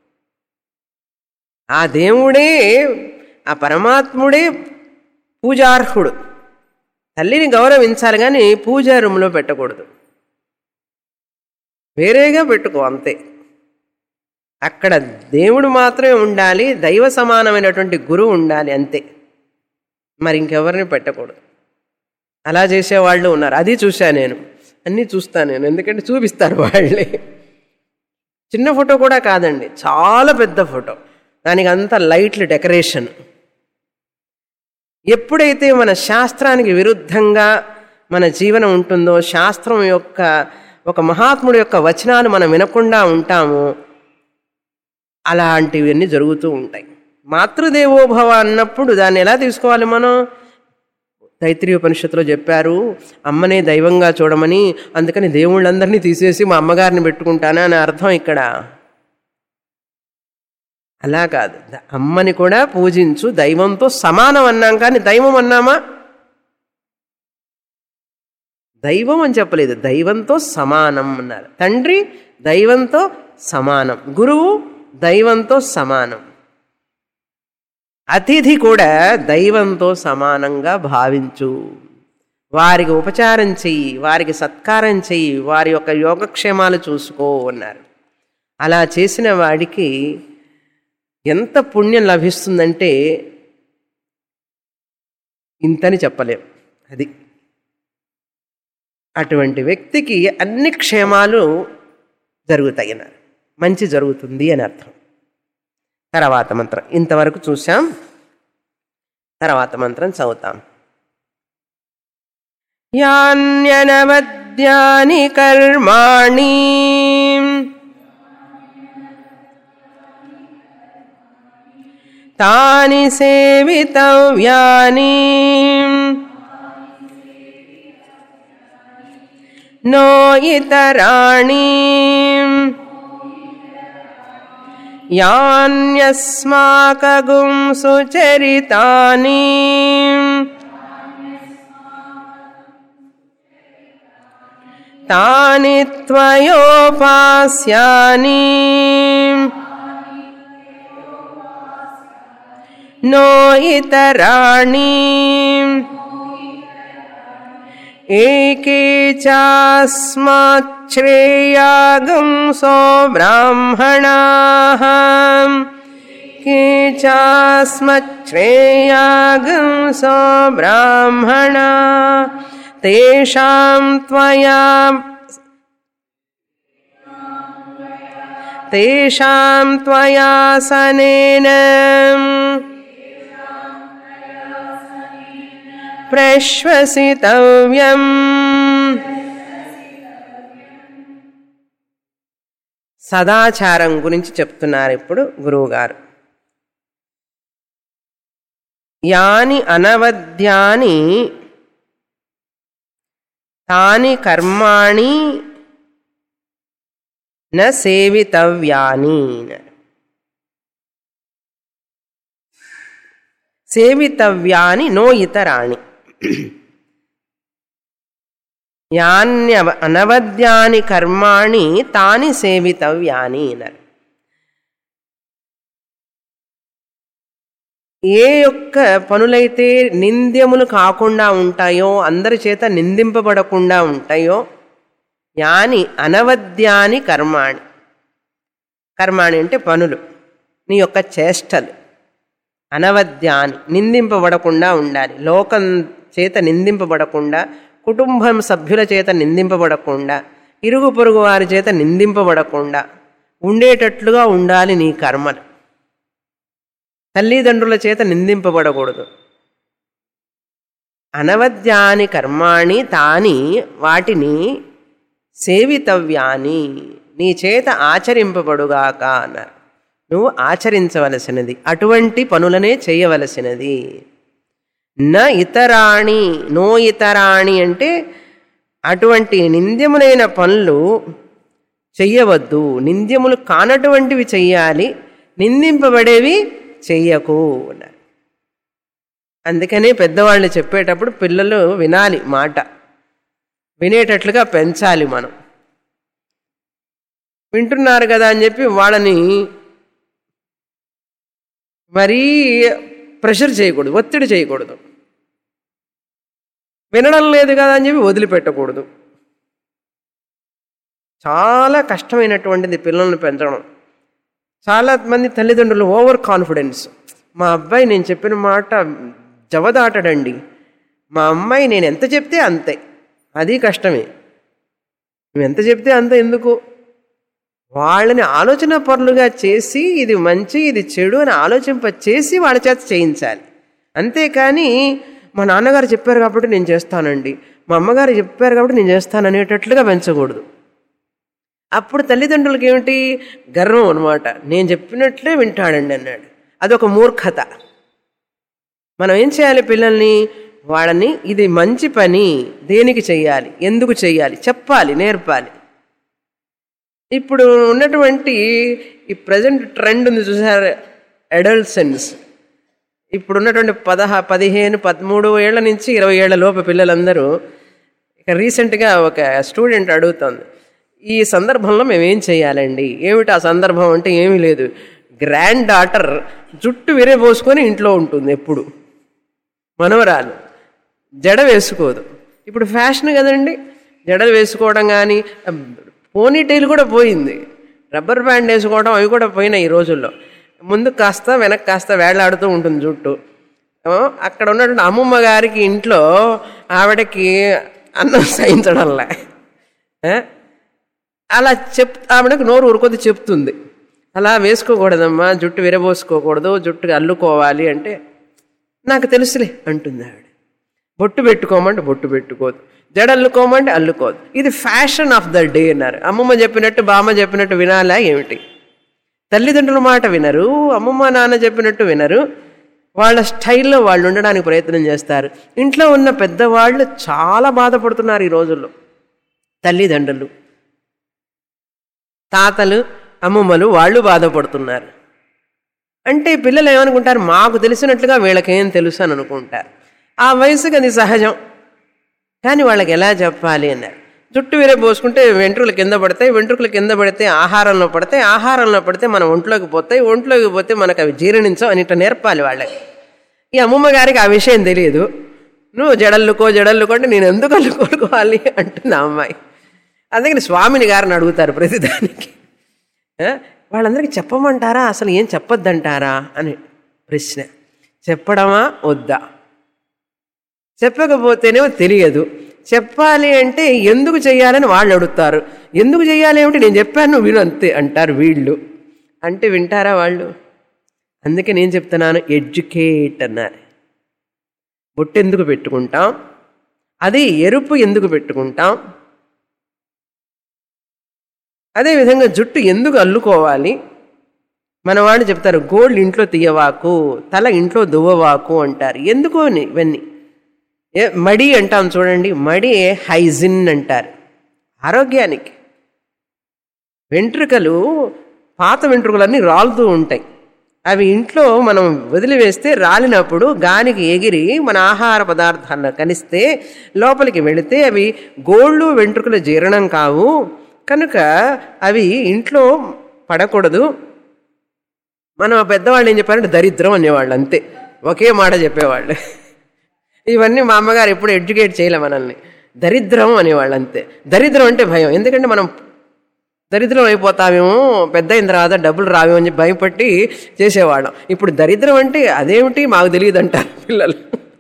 ఆ దేవుడే ఆ పరమాత్ముడే పూజార్హుడు తల్లిని గౌరవించాలి కానీ పూజా రూమ్లో పెట్టకూడదు వేరేగా పెట్టుకో అంతే అక్కడ దేవుడు మాత్రమే ఉండాలి దైవ సమానమైనటువంటి గురువు ఉండాలి అంతే మరి ఇంకెవరిని పెట్టకూడదు అలా చేసేవాళ్ళు ఉన్నారు అది చూశా నేను అన్నీ చూస్తాను నేను ఎందుకంటే చూపిస్తారు వాళ్ళే చిన్న ఫోటో కూడా కాదండి చాలా పెద్ద ఫోటో దానికి అంతా లైట్లు డెకరేషన్ ఎప్పుడైతే మన శాస్త్రానికి విరుద్ధంగా మన జీవనం ఉంటుందో శాస్త్రం యొక్క ఒక మహాత్ముడి యొక్క వచనాలు మనం వినకుండా ఉంటామో అలాంటివన్నీ జరుగుతూ ఉంటాయి మాతృదేవోభవ అన్నప్పుడు దాన్ని ఎలా తీసుకోవాలి మనం తైత్రీయ ఉపనిషత్తులో చెప్పారు అమ్మనే దైవంగా చూడమని అందుకని దేవుళ్ళందరినీ తీసేసి మా అమ్మగారిని పెట్టుకుంటానా అని అర్థం ఇక్కడ అలా కాదు ద- అమ్మని కూడా పూజించు దైవంతో సమానం అన్నాం కానీ దైవం అన్నామా దైవం అని చెప్పలేదు దైవంతో సమానం అన్నారు తండ్రి దైవంతో సమానం గురువు దైవంతో సమానం అతిథి కూడా దైవంతో సమానంగా భావించు వారికి ఉపచారం చెయ్యి వారికి సత్కారం చెయ్యి వారి యొక్క యోగక్షేమాలు చూసుకో అన్నారు అలా చేసిన వాడికి ఎంత పుణ్యం లభిస్తుందంటే ఇంతని చెప్పలేం అది అటువంటి వ్యక్తికి అన్ని క్షేమాలు జరుగుతాయి అన్నారు మంచి జరుగుతుంది అని అర్థం తర్వాత మంత్రం ఇంతవరకు చూసాం తర్వాత మంత్రం చదువుతాం యాన్యనవద్యాని కర్మాణి తాని సేవితవ్యాని నో ఇతరాణి యాన్యస్మాకగుం సుచరితాని తాని త్వయోపాస్యాని నో ఇతరాణి ఏకే చాస్మాచ్ఛ్రేయాగం సో బ్రాహ్మణా के चास्मच्छ्रेयागं सो ब्राह्मणा तेषां त्वया तेषां त्वया सनेन प्रश्वसितव्यम् సదాచారం గురించి చెప్తున్నారు ఇప్పుడు గురువుగారు యాని అనవద్యాని తాని కర్మాణి న సేవితవ్యాని సేవితవ్యాని నో ఇతరాణి యాన్య అనవద్యాని కర్మాణి తాని సేవితవ్యాని అన్నారు ఏ యొక్క పనులైతే నింద్యములు కాకుండా ఉంటాయో అందరి చేత నిందింపబడకుండా ఉంటాయో యాని అనవద్యాని కర్మాణి కర్మాణి అంటే పనులు నీ యొక్క చేష్టలు అనవద్యాని నిందింపబడకుండా ఉండాలి లోకం చేత నిందింపబడకుండా కుటుంబం సభ్యుల చేత నిందింపబడకుండా ఇరుగు పొరుగు వారి చేత నిందింపబడకుండా ఉండేటట్లుగా ఉండాలి నీ కర్మలు తల్లిదండ్రుల చేత నిందింపబడకూడదు అనవద్యాని కర్మాణి తాని వాటిని సేవితవ్యాని నీ చేత ఆచరింపబడుగాక అన్నారు నువ్వు ఆచరించవలసినది అటువంటి పనులనే చేయవలసినది న ఇతరాణి నో ఇతరాణి అంటే అటువంటి నింద్యములైన పనులు చెయ్యవద్దు నింద్యములు కానటువంటివి చెయ్యాలి నిందింపబడేవి చెయ్యకు అన్నారు అందుకనే పెద్దవాళ్ళు చెప్పేటప్పుడు పిల్లలు వినాలి మాట వినేటట్లుగా పెంచాలి మనం వింటున్నారు కదా అని చెప్పి వాళ్ళని మరీ ప్రెషర్ చేయకూడదు ఒత్తిడి చేయకూడదు వినడం లేదు కదా అని చెప్పి వదిలిపెట్టకూడదు చాలా కష్టమైనటువంటిది పిల్లల్ని పెంచడం చాలా మంది తల్లిదండ్రులు ఓవర్ కాన్ఫిడెన్స్ మా అబ్బాయి నేను చెప్పిన మాట జవదాటడండి మా అమ్మాయి నేను ఎంత చెప్తే అంతే అది కష్టమే నువ్వు ఎంత చెప్తే అంత ఎందుకు వాళ్ళని ఆలోచన పరులుగా చేసి ఇది మంచి ఇది చెడు అని ఆలోచింప చేసి వాళ్ళ చేత చేయించాలి అంతేకాని మా నాన్నగారు చెప్పారు కాబట్టి నేను చేస్తానండి మా అమ్మగారు చెప్పారు కాబట్టి నేను చేస్తాను అనేటట్లుగా పెంచకూడదు అప్పుడు తల్లిదండ్రులకి ఏమిటి గర్వం అనమాట నేను చెప్పినట్లే వింటాడండి అన్నాడు అదొక మూర్ఖత మనం ఏం చేయాలి పిల్లల్ని వాళ్ళని ఇది మంచి పని దేనికి చెయ్యాలి ఎందుకు చెయ్యాలి చెప్పాలి నేర్పాలి ఇప్పుడు ఉన్నటువంటి ఈ ప్రజెంట్ ట్రెండ్ ఉంది చూసారు అడల్సెన్స్ ఇప్పుడు ఉన్నటువంటి పదహ పదిహేను పదమూడు ఏళ్ల నుంచి ఇరవై ఏళ్ల లోపు పిల్లలందరూ ఇక రీసెంట్గా ఒక స్టూడెంట్ అడుగుతుంది ఈ సందర్భంలో మేము ఏం చేయాలండి ఏమిటి ఆ సందర్భం అంటే ఏమీ లేదు గ్రాండ్ డాటర్ జుట్టు విరబోసుకొని ఇంట్లో ఉంటుంది ఎప్పుడు మనవరాలు జడ వేసుకోదు ఇప్పుడు ఫ్యాషన్ కదండి జడలు వేసుకోవడం కానీ పోనీటైల్ కూడా పోయింది రబ్బర్ బ్యాండ్ వేసుకోవడం అవి కూడా పోయినాయి ఈ రోజుల్లో ముందు కాస్త వెనక్కి కాస్త వేళ్లాడుతూ ఉంటుంది జుట్టు ఏమో అక్కడ ఉన్నటువంటి అమ్మమ్మ గారికి ఇంట్లో ఆవిడకి అన్నం సహించడంలే ఏ? అలా చెప్ ఆవిడకి నోరు ఊరుకొద్ది చెప్తుంది అలా వేసుకోకూడదమ్మా జుట్టు విరబోసుకోకూడదు జుట్టు అల్లుకోవాలి అంటే నాకు తెలుసులే అంటుంది ఆవిడ బొట్టు పెట్టుకోమంటే బొట్టు పెట్టుకోదు జడ అల్లుకోమంటే అల్లుకోదు ఇది ఫ్యాషన్ ఆఫ్ ద డే అన్నారు అమ్మమ్మ చెప్పినట్టు బామ్మ చెప్పినట్టు వినాలా ఏమిటి తల్లిదండ్రుల మాట వినరు అమ్మమ్మ నాన్న చెప్పినట్టు వినరు వాళ్ళ స్టైల్లో వాళ్ళు ఉండడానికి ప్రయత్నం చేస్తారు ఇంట్లో ఉన్న పెద్దవాళ్ళు చాలా బాధపడుతున్నారు ఈ రోజుల్లో తల్లిదండ్రులు తాతలు అమ్మమ్మలు వాళ్ళు బాధపడుతున్నారు అంటే పిల్లలు ఏమనుకుంటారు మాకు తెలిసినట్లుగా వీళ్ళకేం తెలుసు అని అనుకుంటారు ఆ వయసుకి అది సహజం కానీ వాళ్ళకి ఎలా చెప్పాలి అన్నారు జుట్టు వేరే పోసుకుంటే వెంట్రుకలు కింద పడతాయి వెంట్రుకలు కింద పడితే ఆహారంలో పడతాయి ఆహారంలో పడితే మన ఒంట్లోకి పోతాయి ఒంట్లోకి పోతే మనకు అవి జీర్ణించవు అని ఇట్లా నేర్పాలి వాళ్ళకి ఈ అమ్మమ్మ గారికి ఆ విషయం తెలియదు నువ్వు జడల్లుకో జడల్లుకో అంటే నేను ఎందుకు అల్లుకోవాలి అంటుంది ఆ అమ్మాయి అందుకని స్వామిని గారిని అడుగుతారు ప్రతిదానికి ఆ? వాళ్ళందరికీ చెప్పమంటారా అసలు ఏం చెప్పొద్దంటారా అని ప్రశ్న చెప్పడమా వద్దా చెప్పకపోతేనేమో తెలియదు చెప్పాలి అంటే ఎందుకు చెయ్యాలని వాళ్ళు అడుగుతారు ఎందుకు చెయ్యాలి ఏమిటి నేను చెప్పాను నువ్వు విను అంతే అంటారు వీళ్ళు అంటే వింటారా వాళ్ళు అందుకే నేను చెప్తున్నాను ఎడ్యుకేట్ అన్నారు బొట్టు ఎందుకు పెట్టుకుంటాం అది ఎరుపు ఎందుకు పెట్టుకుంటాం అదేవిధంగా జుట్టు ఎందుకు అల్లుకోవాలి మన వాళ్ళు చెప్తారు గోల్డ్ ఇంట్లో తీయవాకు తల ఇంట్లో దువ్వవాకు అంటారు ఎందుకు అని ఇవన్నీ ఏ మడి అంటాం చూడండి మడి హైజిన్ అంటారు ఆరోగ్యానికి వెంట్రుకలు పాత వెంట్రుకలన్నీ రాలుతూ ఉంటాయి అవి ఇంట్లో మనం వదిలివేస్తే రాలినప్పుడు గానికి ఎగిరి మన ఆహార పదార్థాలను కలిస్తే లోపలికి వెళితే అవి గోళ్ళు వెంట్రుకలు జీర్ణం కావు కనుక అవి ఇంట్లో పడకూడదు మనం పెద్దవాళ్ళు ఏం చెప్పారంటే దరిద్రం అనేవాళ్ళు అంతే ఒకే మాట చెప్పేవాళ్ళు ఇవన్నీ మా అమ్మగారు ఎప్పుడు ఎడ్యుకేట్ చేయలే మనల్ని దరిద్రం అనేవాళ్ళు అంతే దరిద్రం అంటే భయం ఎందుకంటే మనం దరిద్రం అయిపోతామేమో పెద్ద అయిన తర్వాత డబ్బులు రావేమో అని చెప్పి భయపట్టి చేసేవాళ్ళం ఇప్పుడు దరిద్రం అంటే అదేమిటి మాకు తెలియదు అంటారు పిల్లలు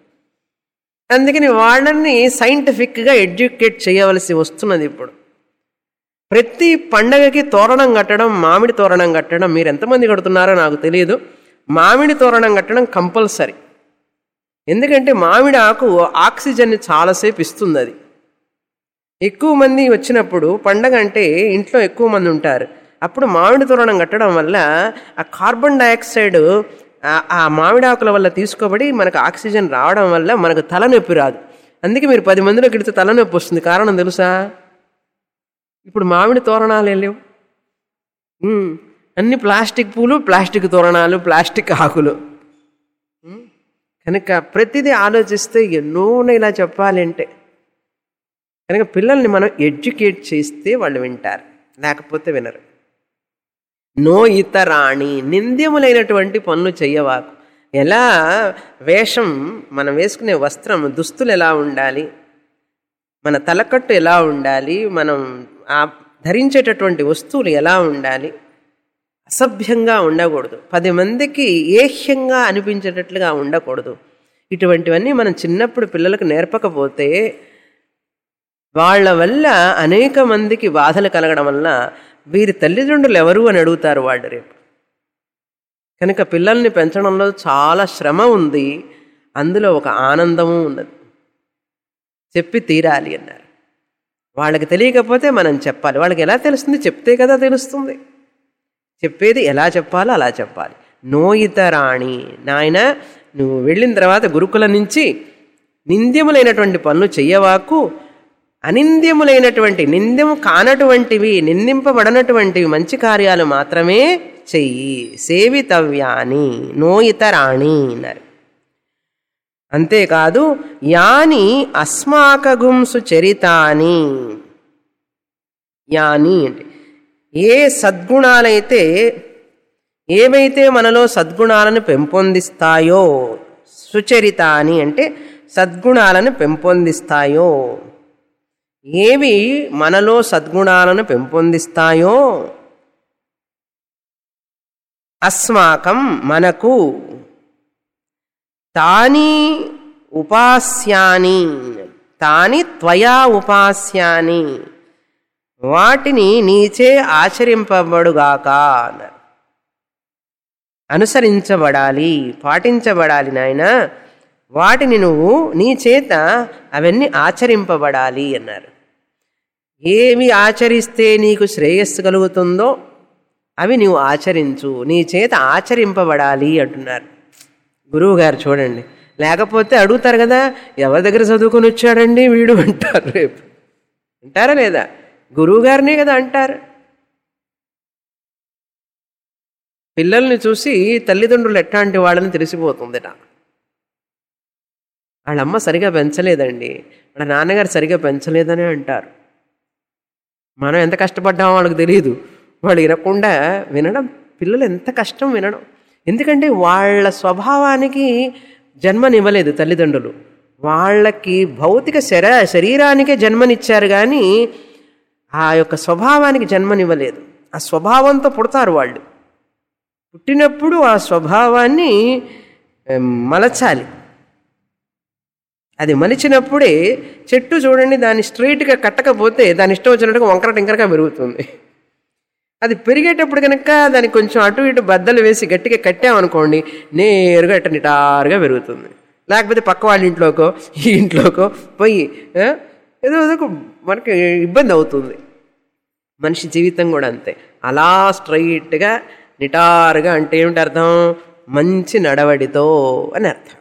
అందుకని వాళ్ళని సైంటిఫిక్గా ఎడ్యుకేట్ చేయవలసి వస్తున్నది ఇప్పుడు ప్రతి పండగకి తోరణం కట్టడం మామిడి తోరణం కట్టడం మీరు ఎంతమంది కడుతున్నారో నాకు తెలియదు మామిడి తోరణం కట్టడం కంపల్సరీ ఎందుకంటే మామిడి ఆకు ఆక్సిజన్ని చాలాసేపు ఇస్తుంది అది ఎక్కువ మంది వచ్చినప్పుడు పండగ అంటే ఇంట్లో ఎక్కువ మంది ఉంటారు అప్పుడు మామిడి తోరణం కట్టడం వల్ల ఆ కార్బన్ డైఆక్సైడ్ ఆ- ఆ మామిడి ఆకుల వల్ల తీసుకోబడి మనకు ఆక్సిజన్ రావడం వల్ల మనకు తలనొప్పి రాదు అందుకే మీరు పది మందిలో గిడితే తలనొప్పి వస్తుంది కారణం తెలుసా ఇప్పుడు మామిడి తోరణాలు లేవు ఉమ్, అన్ని ప్లాస్టిక్ పూలు ప్లాస్టిక్ తోరణాలు ప్లాస్టిక్ ఆకులు ఉమ్, కనుక ప్రతిదీ ఆలోచిస్తే ఎన్నో ఉన్నాయి ఇలా చెప్పాలి అంటే కనుక పిల్లల్ని మనం ఎడ్యుకేట్ చేస్తే వాళ్ళు వింటారు లేకపోతే వినరు నో ఇతరాణి నింద్యములైనటువంటి పనులు చెయ్యవాకు ఎలా వేషం మనం వేసుకునే వస్త్రం దుస్తులు ఎలా ఉండాలి మన తలకట్టు ఎలా ఉండాలి మనం ఆ ధరించేటటువంటి వస్తువులు ఎలా ఉండాలి అసభ్యంగా ఉండకూడదు పది మందికి ఏహ్యంగా అనిపించేటట్లుగా ఉండకూడదు ఇటువంటివన్నీ మనం చిన్నప్పుడు పిల్లలకు నేర్పకపోతే వాళ్ళ వల్ల అనేక మందికి బాధలు కలగడం వల్ల వీరి తల్లిదండ్రులు ఎవరు అని అడుగుతారు వాళ్ళు రేపు కనుక పిల్లల్ని పెంచడంలో చాలా శ్రమ ఉంది అందులో ఒక ఆనందము ఉన్నది చెప్పి తీరాలి అన్నారు వాళ్ళకి తెలియకపోతే మనం చెప్పాలి వాళ్ళకి ఎలా తెలుస్తుంది చెప్తే కదా తెలుస్తుంది చెప్పేది ఎలా చెప్పాలో అలా చెప్పాలి నోయితరాణి నాయన నువ్వు వెళ్ళిన తర్వాత గురుకుల నుంచి నింద్యములైనటువంటి పనులు చెయ్యవాకు అనింద్యములైనటువంటి నింద్యము కానటువంటివి నిందింపబడనటువంటివి మంచి కార్యాలు మాత్రమే చెయ్యి సేవితవ్యాని నోయితరాణి అన్నారు అంతేకాదు యాని అస్మాకగుంసు చరితాని యాని అంటే ఏ సద్గుణాలైతే ఏవైతే మనలో సద్గుణాలను పెంపొందిస్తాయో సుచరితాని అంటే సద్గుణాలను పెంపొందిస్తాయో ఏవి మనలో సద్గుణాలను పెంపొందిస్తాయో అస్మాకం మనకు తాని ఉపాస్యాని తాని త్వయా ఉపాస్యాని వాటిని నీచే ఆచరింపబడుగాక అన్నారు అనుసరించబడాలి పాటించబడాలి నాయన వాటిని నువ్వు నీ చేత అవన్నీ ఆచరింపబడాలి అన్నారు ఏమి ఆచరిస్తే నీకు శ్రేయస్సు కలుగుతుందో అవి నువ్వు ఆచరించు నీ చేత ఆచరింపబడాలి అంటున్నారు గురువు గారు చూడండి లేకపోతే అడుగుతారు కదా ఎవరి దగ్గర చదువుకొని వచ్చాడండి వీడు అంటారు రేపు అంటారా లేదా గురువు గారినే కదా అంటారు పిల్లల్ని చూసి తల్లిదండ్రులు ఎట్లాంటి వాళ్ళని తెలిసిపోతుందిట వాళ్ళ అమ్మ సరిగా పెంచలేదండి వాళ్ళ నాన్నగారు సరిగా పెంచలేదని అంటారు మనం ఎంత కష్టపడ్డామో వాళ్ళకి తెలియదు వాళ్ళు వినకుండా వినడం పిల్లలు ఎంత కష్టం వినడం ఎందుకంటే వాళ్ళ స్వభావానికి జన్మనివ్వలేదు తల్లిదండ్రులు వాళ్ళకి భౌతిక శర శరీరానికే జన్మనిచ్చారు కానీ ఆ యొక్క స్వభావానికి జన్మనివ్వలేదు ఆ స్వభావంతో పుడతారు వాళ్ళు పుట్టినప్పుడు ఆ స్వభావాన్ని ఎం, మలచాలి అది మలిచినప్పుడే చెట్టు చూడండి దాన్ని స్ట్రైట్గా కట్టకపోతే దాని ఇష్టం వచ్చినట్టుగా వంకర టింకరగా పెరుగుతుంది అది పెరిగేటప్పుడు కనుక దానికి కొంచెం అటు ఇటు బద్దలు వేసి గట్టిగా కట్టామనుకోండి నేరుగా అట్ట నిటారుగా పెరుగుతుంది లేకపోతే పక్క వాళ్ళ ఇంట్లోకో ఈ ఇంట్లోకో పోయి ఆ, ఏదో ఏదో ఒక మనకి ఇబ్బంది అవుతుంది మనిషి జీవితం కూడా అంతే అలా స్ట్రైట్గా నిటారుగా అంటే ఏమిటి అర్థం మంచి నడవడితో అని అర్థం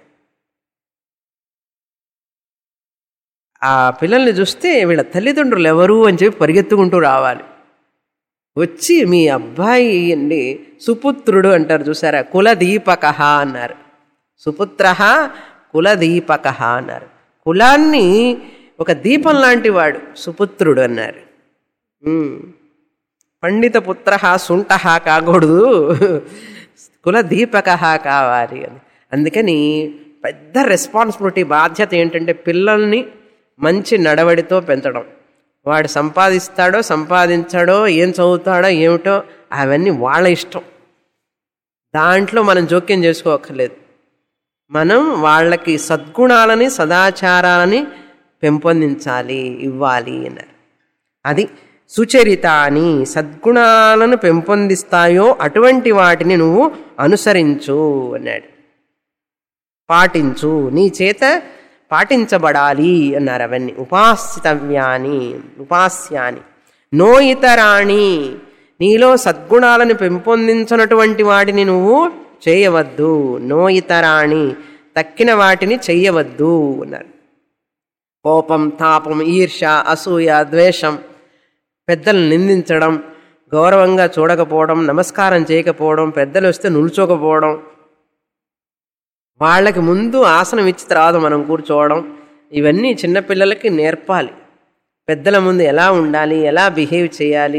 ఆ పిల్లల్ని చూస్తే వీళ్ళ తల్లిదండ్రులు ఎవరు అని చెప్పి పరిగెత్తుకుంటూ రావాలి వచ్చి మీ అబ్బాయి అండి సుపుత్రుడు అంటారు చూసారా కులదీపక అన్నారు సుపుత్ర కులదీపక అన్నారు కులాన్ని ఒక దీపం లాంటి వాడు సుపుత్రుడు అన్నారు ఉమ్. పండిత పుత్ర సుంట కాకూడదు కుల దీపక కావాలి అని అందుకని పెద్ద రెస్పాన్సిబిలిటీ బాధ్యత ఏంటంటే పిల్లల్ని మంచి నడవడితో పెంచడం వాడు సంపాదిస్తాడో సంపాదించాడో ఏం చదువుతాడో ఏమిటో అవన్నీ వాళ్ళ ఇష్టం దాంట్లో మనం జోక్యం చేసుకోక్కర్లేదు మనం వాళ్ళకి సద్గుణాలని సదాచారాలని పెంపొందించాలి ఇవ్వాలి అన్నారు అది సుచరిత అని సద్గుణాలను పెంపొందిస్తాయో అటువంటి వాటిని నువ్వు అనుసరించు అన్నాడు పాటించు నీ చేత పాటించబడాలి అన్నారు అవన్నీ ఉపాసితవ్యాని ఉపాస్యాని నో ఇతరాణి నీలో సద్గుణాలను పెంపొందించినటువంటి వాటిని నువ్వు చేయవద్దు నో ఇతరాణి తక్కిన వాటిని చెయ్యవద్దు అన్నారు కోపం తాపం ఈర్ష అసూయ ద్వేషం పెద్దలను నిందించడం గౌరవంగా చూడకపోవడం నమస్కారం చేయకపోవడం పెద్దలు వస్తే నిల్చోకపోవడం వాళ్ళకి ముందు ఆసనం ఇచ్చి తర్వాత మనం కూర్చోవడం ఇవన్నీ చిన్నపిల్లలకి నేర్పాలి పెద్దల ముందు ఎలా ఉండాలి ఎలా బిహేవ్ చేయాలి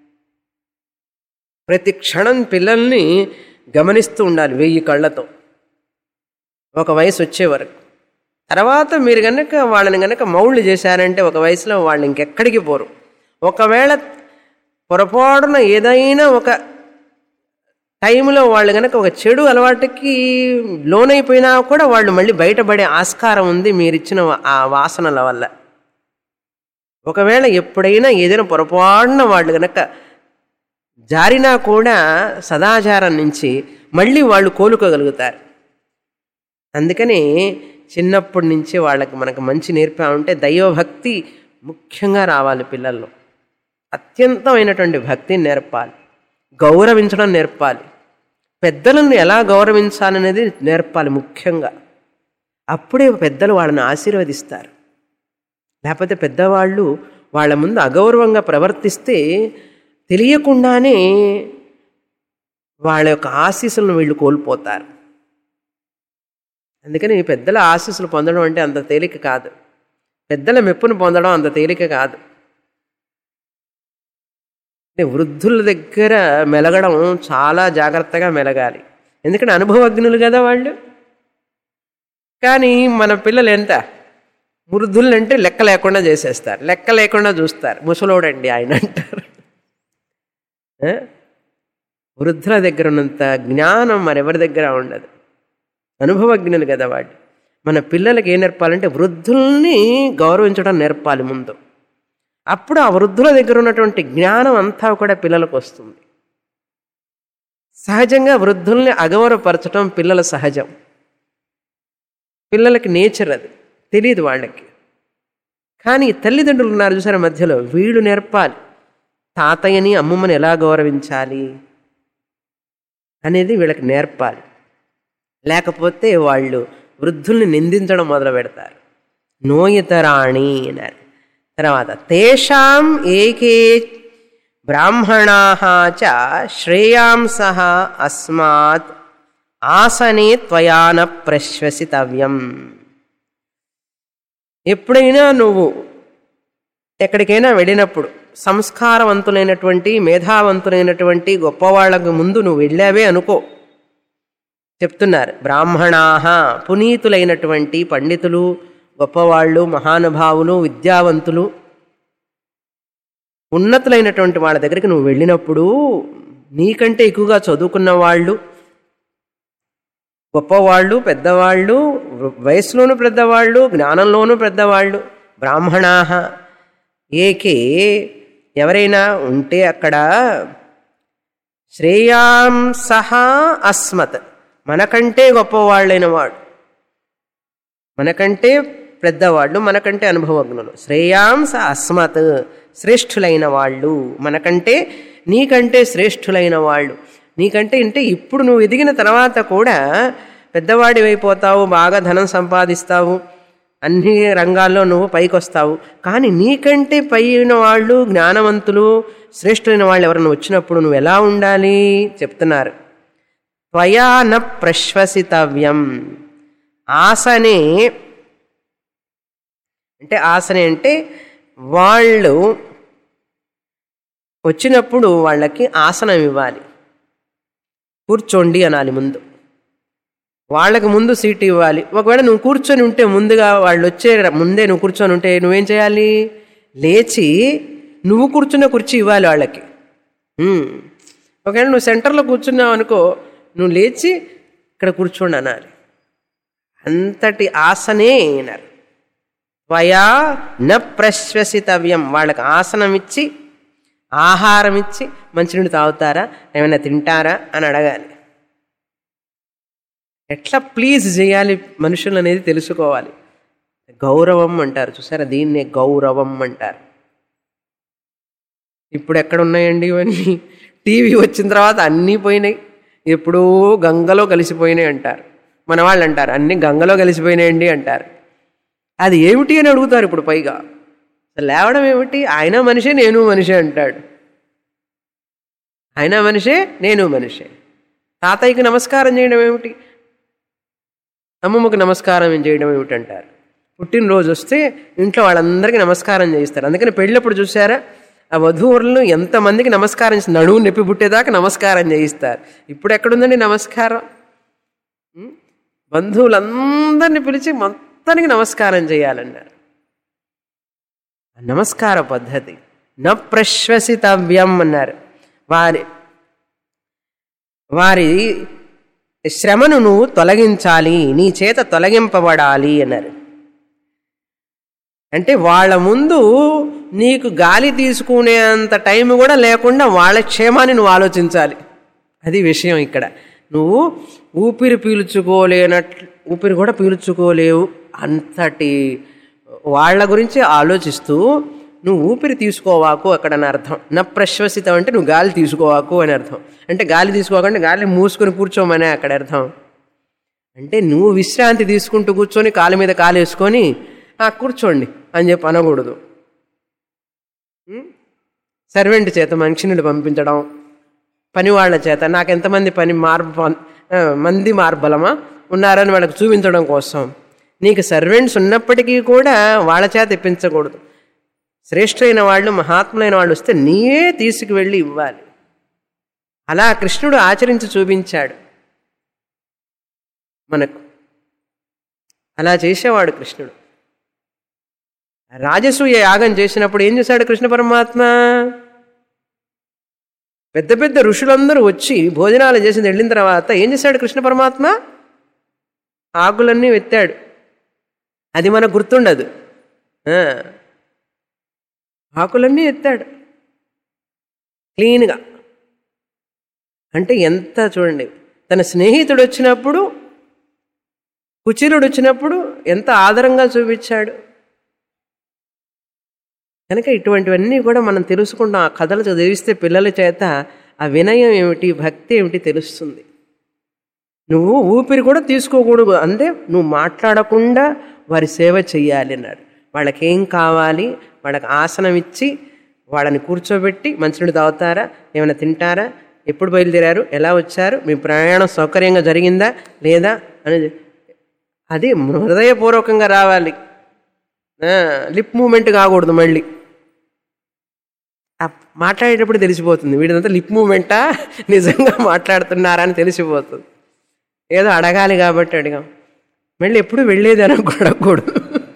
ప్రతి క్షణం పిల్లల్ని గమనిస్తూ ఉండాలి వెయ్యి కళ్ళతో ఒక వయసు వచ్చే వరకు తర్వాత మీరు కనుక వాళ్ళని కనుక మౌళ్ళు చేశారంటే ఒక వయసులో వాళ్ళు ఇంకెక్కడికి పోరు ఒకవేళ పొరపాటున ఏదైనా ఒక టైంలో వాళ్ళు కనుక ఒక చెడు అలవాటుకి లోనైపోయినా కూడా వాళ్ళు మళ్ళీ బయటపడే ఆస్కారం ఉంది మీరిచ్చిన ఆ వాసనల వల్ల ఒకవేళ ఎప్పుడైనా ఏదైనా పొరపాటున వాళ్ళు కనుక జారినా కూడా సదాచారం నుంచి మళ్ళీ వాళ్ళు కోలుకోగలుగుతారు అందుకని చిన్నప్పటి నుంచి వాళ్ళకి మనకు మంచి నేర్పామంటే దైవభక్తి ముఖ్యంగా రావాలి పిల్లల్లో అత్యంతమైనటువంటి భక్తిని నేర్పాలి గౌరవించడం నేర్పాలి పెద్దలను ఎలా గౌరవించాలనేది నేర్పాలి ముఖ్యంగా అప్పుడే పెద్దలు వాళ్ళని ఆశీర్వదిస్తారు లేకపోతే పెద్దవాళ్ళు వాళ్ళ ముందు అగౌరవంగా ప్రవర్తిస్తే తెలియకుండానే వాళ్ళ యొక్క ఆశీస్సులను వీళ్ళు కోల్పోతారు అందుకని పెద్దల ఆశీస్సులు పొందడం అంటే అంత తేలిక కాదు పెద్దల మెప్పును పొందడం అంత తేలిక కాదు అంటే వృద్ధుల దగ్గర మెలగడం చాలా జాగ్రత్తగా మెలగాలి ఎందుకంటే అనుభవజ్ఞులు కదా వాళ్ళు కానీ మన పిల్లలు ఎంత వృద్ధులు అంటే లెక్క లేకుండా చేసేస్తారు లెక్క లేకుండా చూస్తారు ముసలోడండి ఆయన అంటారు ఆ? వృద్ధుల దగ్గర ఉన్నంత జ్ఞానం మరెవరి దగ్గర ఉండదు అనుభవజ్ఞులు కదా వాడు మన పిల్లలకి ఏం నేర్పాలంటే వృద్ధుల్ని గౌరవించడం నేర్పాలి ముందు అప్పుడు ఆ వృద్ధుల దగ్గర ఉన్నటువంటి జ్ఞానం అంతా కూడా పిల్లలకు వస్తుంది సహజంగా వృద్ధుల్ని అగౌరవపరచడం పిల్లల సహజం పిల్లలకి నేచర్ అది తెలియదు వాళ్ళకి కానీ తల్లిదండ్రులు ఉన్నారు చూసారా మధ్యలో వీళ్ళు నేర్పాలి తాతయ్యని అమ్మమ్మని ఎలా గౌరవించాలి అనేది వీళ్ళకి నేర్పాలి లేకపోతే వాళ్ళు వృద్ధుల్ని నిందించడం మొదలు పెడతారు నోయితరాణి అన్నారు తర్వాత తేషాం ఏకే బ్రాహ్మణా చ శ్రేయాంస అస్మాత్ ఆసనే త్వయాన ప్రశ్వసితవ్యం ఎప్పుడైనా నువ్వు ఎక్కడికైనా వెళ్ళినప్పుడు సంస్కారవంతులైనటువంటి మేధావంతులైనటువంటి గొప్పవాళ్ళకు ముందు నువ్వు వెళ్ళావే అనుకో చెప్తున్నారు బ్రాహ్మణాహ పునీతులైనటువంటి పండితులు గొప్పవాళ్ళు మహానుభావులు విద్యావంతులు ఉన్నతులైనటువంటి వాళ్ళ దగ్గరికి నువ్వు వెళ్ళినప్పుడు నీకంటే ఎక్కువగా చదువుకున్న వాళ్ళు గొప్పవాళ్ళు పెద్దవాళ్ళు వయసులోనూ పెద్దవాళ్ళు జ్ఞానంలోనూ పెద్దవాళ్ళు బ్రాహ్మణాహ ఏకే ఎవరైనా ఉంటే అక్కడ శ్రేయాంసహ అస్మత్ మనకంటే గొప్పవాళ్ళైన వాడు మనకంటే పెద్దవాళ్ళు మనకంటే అనుభవజ్ఞులు శ్రేయాంస అస్మత్ శ్రేష్ఠులైన వాళ్ళు మనకంటే నీకంటే శ్రేష్ఠులైన వాళ్ళు నీకంటే అంటే ఇప్పుడు నువ్వు ఎదిగిన తర్వాత కూడా పెద్దవాడివైపోతావు బాగా ధనం సంపాదిస్తావు అన్ని రంగాల్లో నువ్వు పైకి వస్తావు కానీ నీకంటే పైన వాళ్ళు జ్ఞానవంతులు శ్రేష్ఠులైన వాళ్ళు ఎవరైనా వచ్చినప్పుడు నువ్వు ఎలా ఉండాలి చెప్తున్నారు త్వయా న ప్రశ్వసితవ్యం ఆసనే అంటే ఆసనే అంటే వాళ్ళు వచ్చినప్పుడు వాళ్ళకి ఆసనం ఇవ్వాలి కూర్చోండి అనాలి ముందు వాళ్ళకి ముందు సీట్ ఇవ్వాలి ఒకవేళ నువ్వు కూర్చొని ఉంటే ముందుగా వాళ్ళు వచ్చే ముందే నువ్వు కూర్చొని ఉంటే నువ్వేం చేయాలి లేచి నువ్వు కూర్చున్న కుర్చీ ఇవ్వాలి వాళ్ళకి ఉమ్. ఒకవేళ నువ్వు సెంటర్లో కూర్చున్నావు అనుకో నువ్వు లేచి ఇక్కడ కూర్చోండి అనాలి అంతటి ఆసనే అన్నారు త్వయా న ప్రశ్వసితవ్యం వాళ్ళకి ఆసనం ఇచ్చి ఆహారం ఇచ్చి మంచినీళ్ళు తాగుతారా ఏమైనా తింటారా అని అడగాలి ఎట్లా ప్లీజ్ చేయాలి మనుషులు అనేది తెలుసుకోవాలి గౌరవం అంటారు చూసారా దీన్నే గౌరవం అంటారు ఇప్పుడు ఎక్కడ ఉన్నాయండి ఇవన్నీ టీవీ వచ్చిన తర్వాత అన్నీ పోయినాయి ఎప్పుడూ గంగలో కలిసిపోయినాయి అంటారు మన వాళ్ళు అంటారు అన్నీ గంగలో కలిసిపోయినాయండి అంటారు అది ఏమిటి అని అడుగుతారు ఇప్పుడు పైగా లేవడం ఏమిటి ఆయన మనిషే నేను మనిషే అంటాడు ఆయన మనిషే నేను మనిషే తాతయ్యకి నమస్కారం చేయడం ఏమిటి అమ్మమ్మకి నమస్కారం చేయడం ఏమిటంటారు పుట్టినరోజు వస్తే ఇంట్లో వాళ్ళందరికీ నమస్కారం చేయిస్తారు అందుకని పెళ్ళప్పుడు చూసారా ఆ వధూవరులను ఎంతమందికి నమస్కారం చేసి నడువు నొప్పి పుట్టేదాకా నమస్కారం చేయిస్తారు ఇప్పుడు ఎక్కడుందండి నమస్కారం ఉం? బంధువులందరినీ పిలిచి మొత్తానికి నమస్కారం చేయాలన్నారు నమస్కార పద్ధతి న ప్రశ్వసితవ్యం అన్నారు వారి వారి శ్రమను నువ్వు తొలగించాలి నీ చేత తొలగింపబడాలి అన్నారు అంటే వాళ్ళ ముందు నీకు గాలి తీసుకునేంత టైం కూడా లేకుండా వాళ్ళ క్షేమాన్ని నువ్వు ఆలోచించాలి అది విషయం ఇక్కడ నువ్వు ఊపిరి పీల్చుకోలేనట్లు ఊపిరి కూడా పీల్చుకోలేవు అంతటి వాళ్ళ గురించి ఆలోచిస్తూ నువ్వు ఊపిరి తీసుకోవాకు అక్కడ అని అర్థం నా ప్రశ్వసితం అంటే నువ్వు గాలి తీసుకోవాకు అని అర్థం అంటే గాలి తీసుకోకుండా గాలి మూసుకొని కూర్చోమనే అక్కడ అర్థం అంటే నువ్వు విశ్రాంతి తీసుకుంటూ కూర్చొని కాలు మీద కాలు వేసుకొని "ఆ, కూర్చోండి అని చెప్పి అనకూడదు ఉం? సర్వెంట్ చేత మనుషుని పంపించడం పని వాళ్ళ చేత నాకు ఎంతమంది పని మార్బ ఆ, మంది మార్బలమా ఉన్నారని వాళ్ళకి చూపించడం కోసం నీకు సర్వెంట్స్ ఉన్నప్పటికీ కూడా వాళ్ళ చేత ఇప్పించకూడదు శ్రేష్ఠులైన వాళ్ళు మహాత్ములైన వాళ్ళు వస్తే నీవే తీసుకువెళ్ళి ఇవ్వాలి అలా కృష్ణుడు ఆచరించి చూపించాడు మనకు అలా చేసేవాడు కృష్ణుడు రాజసూయ యాగం చేసినప్పుడు ఏం చేశాడు కృష్ణ పరమాత్మ పెద్ద పెద్ద ఋషులందరూ వచ్చి భోజనాలు చేసి వెళ్ళిన తర్వాత ఏం చేశాడు కృష్ణ పరమాత్మ ఆకులన్నీ ఎత్తాడు అది మనకు గుర్తుండదు ఆ. ఆకులన్నీ ఎత్తాడు క్లీన్గా అంటే ఎంత చూడండి తన స్నేహితుడు వచ్చినప్పుడు కుచిలుడు వచ్చినప్పుడు ఎంత ఆదరంగా చూపించాడు కనుక ఇటువంటివన్నీ కూడా మనం తెలుసుకుంటాం ఆ కథలు చదివిస్తే పిల్లల చేత ఆ వినయం ఏమిటి భక్తి ఏమిటి తెలుస్తుంది నువ్వు ఊపిరి కూడా తీసుకోకూడదు అంటే నువ్వు మాట్లాడకుండా వారి సేవ చెయ్యాలి అన్నాడు వాళ్ళకి ఏం కావాలి వాళ్ళకి ఆసనం ఇచ్చి వాళ్ళని కూర్చోబెట్టి మంచినీళ్ళు తాగుతారా ఏమైనా తింటారా ఎప్పుడు బయలుదేరారు ఎలా వచ్చారు మీ ప్రయాణం సౌకర్యంగా జరిగిందా లేదా అనేది అది హృదయపూర్వకంగా రావాలి ఆ, లిప్ మూమెంట్ కాకూడదు మళ్ళీ ఆ మాట్లాడేటప్పుడు తెలిసిపోతుంది వీడిదంతా లిప్ మూమెంటా నిజంగా మాట్లాడుతున్నారా అని తెలిసిపోతుంది ఏదో అడగాలి కాబట్టి అడిగాం మళ్ళీ ఎప్పుడు వెళ్ళేది అని కూడా అడగకూడదు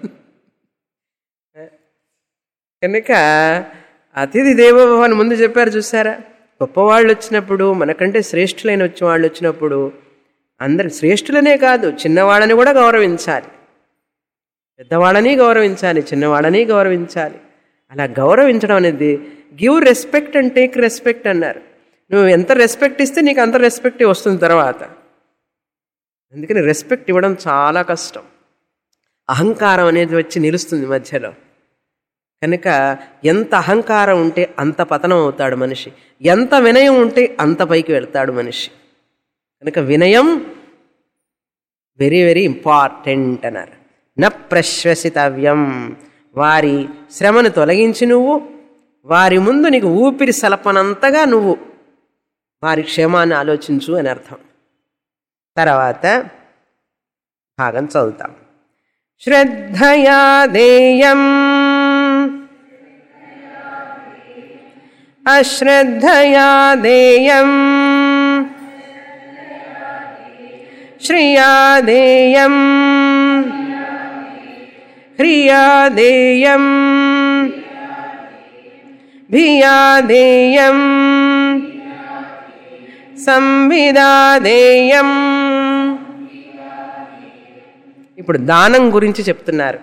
కనుక అతిథి దేవోభవ అని ముందు చెప్పారు చూసారా గొప్పవాళ్ళు వచ్చినప్పుడు మనకంటే శ్రేష్ఠులైన వచ్చి వాళ్ళు వచ్చినప్పుడు అందరు శ్రేష్ఠులనే కాదు చిన్నవాళ్ళని కూడా గౌరవించాలి పెద్దవాళ్ళని గౌరవించాలి చిన్నవాళ్ళని గౌరవించాలి అలా గౌరవించడం అనేది give respect and take respect అన్నారు నువ్వు ఎంత రెస్పెక్ట్ ఇస్తే నీకు అంత రెస్పెక్ట్ వస్తుంది తర్వాత అందుకని రెస్పెక్ట్ ఇవ్వడం చాలా కష్టం అహంకారం అనేది వచ్చి నిలుస్తుంది మధ్యలో కనుక ఎంత అహంకారం ఉంటే అంత పతనం అవుతాడు మనిషి ఎంత వినయం ఉంటే అంత పైకి వెళ్తాడు మనిషి కనుక వినయం వెరీ వెరీ ఇంపార్టెంట్ అన్నారు న ప్రశ్వసితవ్యం వారి శ్రమను తొలగించి నువ్వు వారి ముందు నీకు ఊపిరి సలపనంతగా నువ్వు వారి క్షేమాన్ని ఆలోచించు అని అర్థం తర్వాత భాగం చదువుతాం శ్రద్ధయా దేయం అశ్రద్ధయా దేయం శ్రియా దేయం హ్రియా దేయం భియా దేయం సంవిదా దేయం ఇప్పుడు దానం గురించి చెప్తున్నారు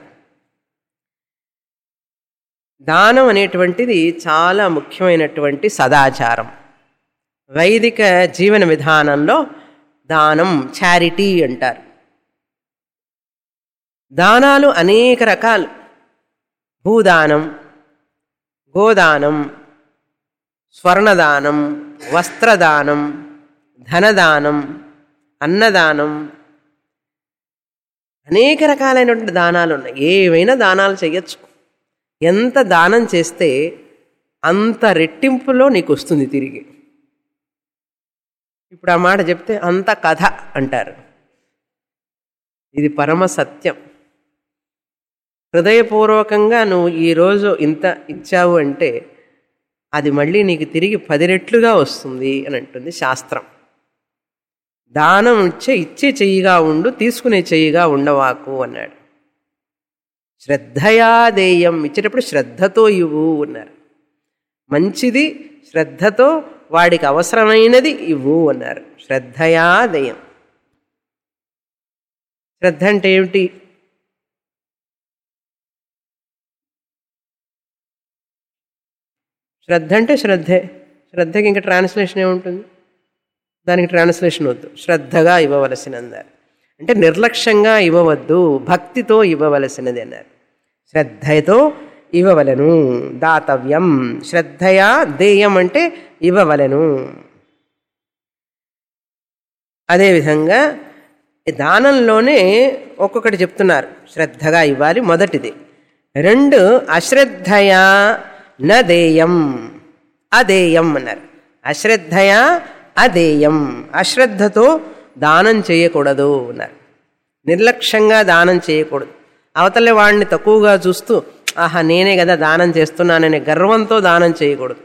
దానం అనేటువంటిది చాలా ముఖ్యమైనటువంటి సదాచారం వైదిక జీవన విధానంలో దానం చారిటీ అంటారు దానాలు అనేక రకాలు భూదానం గోదానం స్వర్ణదానం వస్త్రదానం ధనదానం అన్నదానం అనేక రకాలైనటువంటి దానాలు ఉన్నాయి ఏవైనా దానాలు చేయొచ్చు ఎంత దానం చేస్తే అంత రెట్టింపులో నీకు వస్తుంది తిరిగి ఇప్పుడు ఆ మాట చెప్తే అంత కథ అంటారు ఇది పరమ సత్యం హృదయపూర్వకంగా నువ్వు ఈరోజు ఇంత ఇచ్చావు అంటే అది మళ్ళీ నీకు తిరిగి పది రెట్లుగా వస్తుంది అని అంటుంది శాస్త్రం దానం ఇచ్చే ఇచ్చే చెయ్యిగా ఉండు తీసుకునే చెయ్యిగా ఉండవాకు అన్నాడు శ్రద్ధయా దేయం ఇచ్చేటప్పుడు శ్రద్ధతో ఇవ్వు అన్నారు మంచిది శ్రద్ధతో వాడికి అవసరమైనది ఇవ్వు అన్నారు శ్రద్ధయా దేయం శ్రద్ధ అంటే ఏమిటి శ్రద్ధ అంటే శ్రద్ధే శ్రద్ధకి ఇంకా ట్రాన్స్లేషన్ ఏముంటుంది దానికి ట్రాన్స్లేషన్ వద్దు శ్రద్ధగా ఇవ్వవలసినందారు అంటే నిర్లక్ష్యంగా ఇవ్వవద్దు భక్తితో ఇవ్వవలసినది అన్నారు శ్రద్ధతో ఇవ్వవలను దాతవ్యం శ్రద్ధయా దేయం అంటే ఇవ్వవలను అదేవిధంగా దానంలోనే ఒక్కొక్కటి చెప్తున్నారు శ్రద్ధగా ఇవ్వాలి మొదటిది రెండు అశ్రద్ధయా నదేయం అదేయం అన్నారు అశ్రద్ధయా అదేయం అశ్రద్ధతో దానం చేయకూడదు అన్నారు నిర్లక్ష్యంగా దానం చేయకూడదు అవతల వాడిని తక్కువగా చూస్తూ ఆహా నేనే కదా దానం చేస్తున్నాననే గర్వంతో దానం చేయకూడదు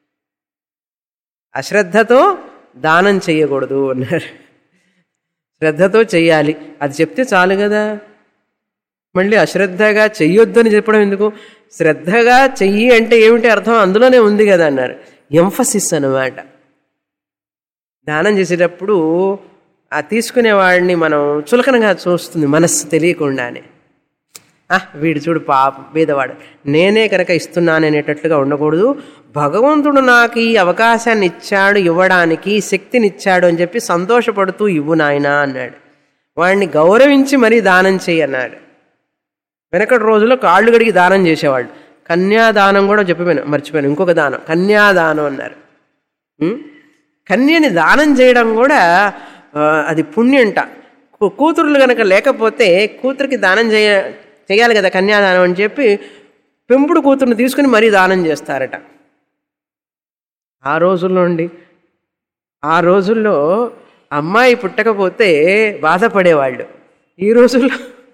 అశ్రద్ధతో దానం చేయకూడదు అన్నారు శ్రద్ధతో చెయ్యాలి అది చెప్తే చాలు కదా మళ్ళీ అశ్రద్ధగా చెయ్యొద్దు అని చెప్పడం ఎందుకు శ్రద్ధగా చెయ్యి అంటే ఏమిటి అర్థం అందులోనే ఉంది కదా అన్నారు ఎంఫసిస్ అనమాట దానం చేసేటప్పుడు ఆ తీసుకునేవాడిని మనం చులకనగా చూస్తుంది మనస్సు తెలియకుండానే ఆ వీడు చూడు పాప బీదవాడు నేనే కనుక ఇస్తున్నాననేటట్లుగా ఉండకూడదు భగవంతుడు నాకు ఈ అవకాశాన్ని ఇచ్చాడు ఇవ్వడానికి శక్తినిచ్చాడు అని చెప్పి సంతోషపడుతూ ఇవ్వు నాయనా అన్నాడు వాడిని గౌరవించి మరీ దానం చేయి అన్నాడు వెనకటి రోజుల్లో కాళ్ళు గడిగి దానం చేసేవాళ్ళు కన్యాదానం కూడా చెప్పిపోయాను మర్చిపోయాను ఇంకొక దానం కన్యాదానం అన్నారు ఉం? కన్యని దానం చేయడం కూడా ఆ, అది పుణ్యంట కూ- కూతురులు కనుక లేకపోతే కూతురికి దానం చేయ చేయాలి కదా కన్యాదానం అని చెప్పి పెంపుడు కూతురుని తీసుకుని మరీ దానం చేస్తారట ఆ రోజుల్లో అండి ఆ రోజుల్లో అమ్మాయి పుట్టకపోతే బాధపడేవాళ్ళు ఈ రోజుల్లో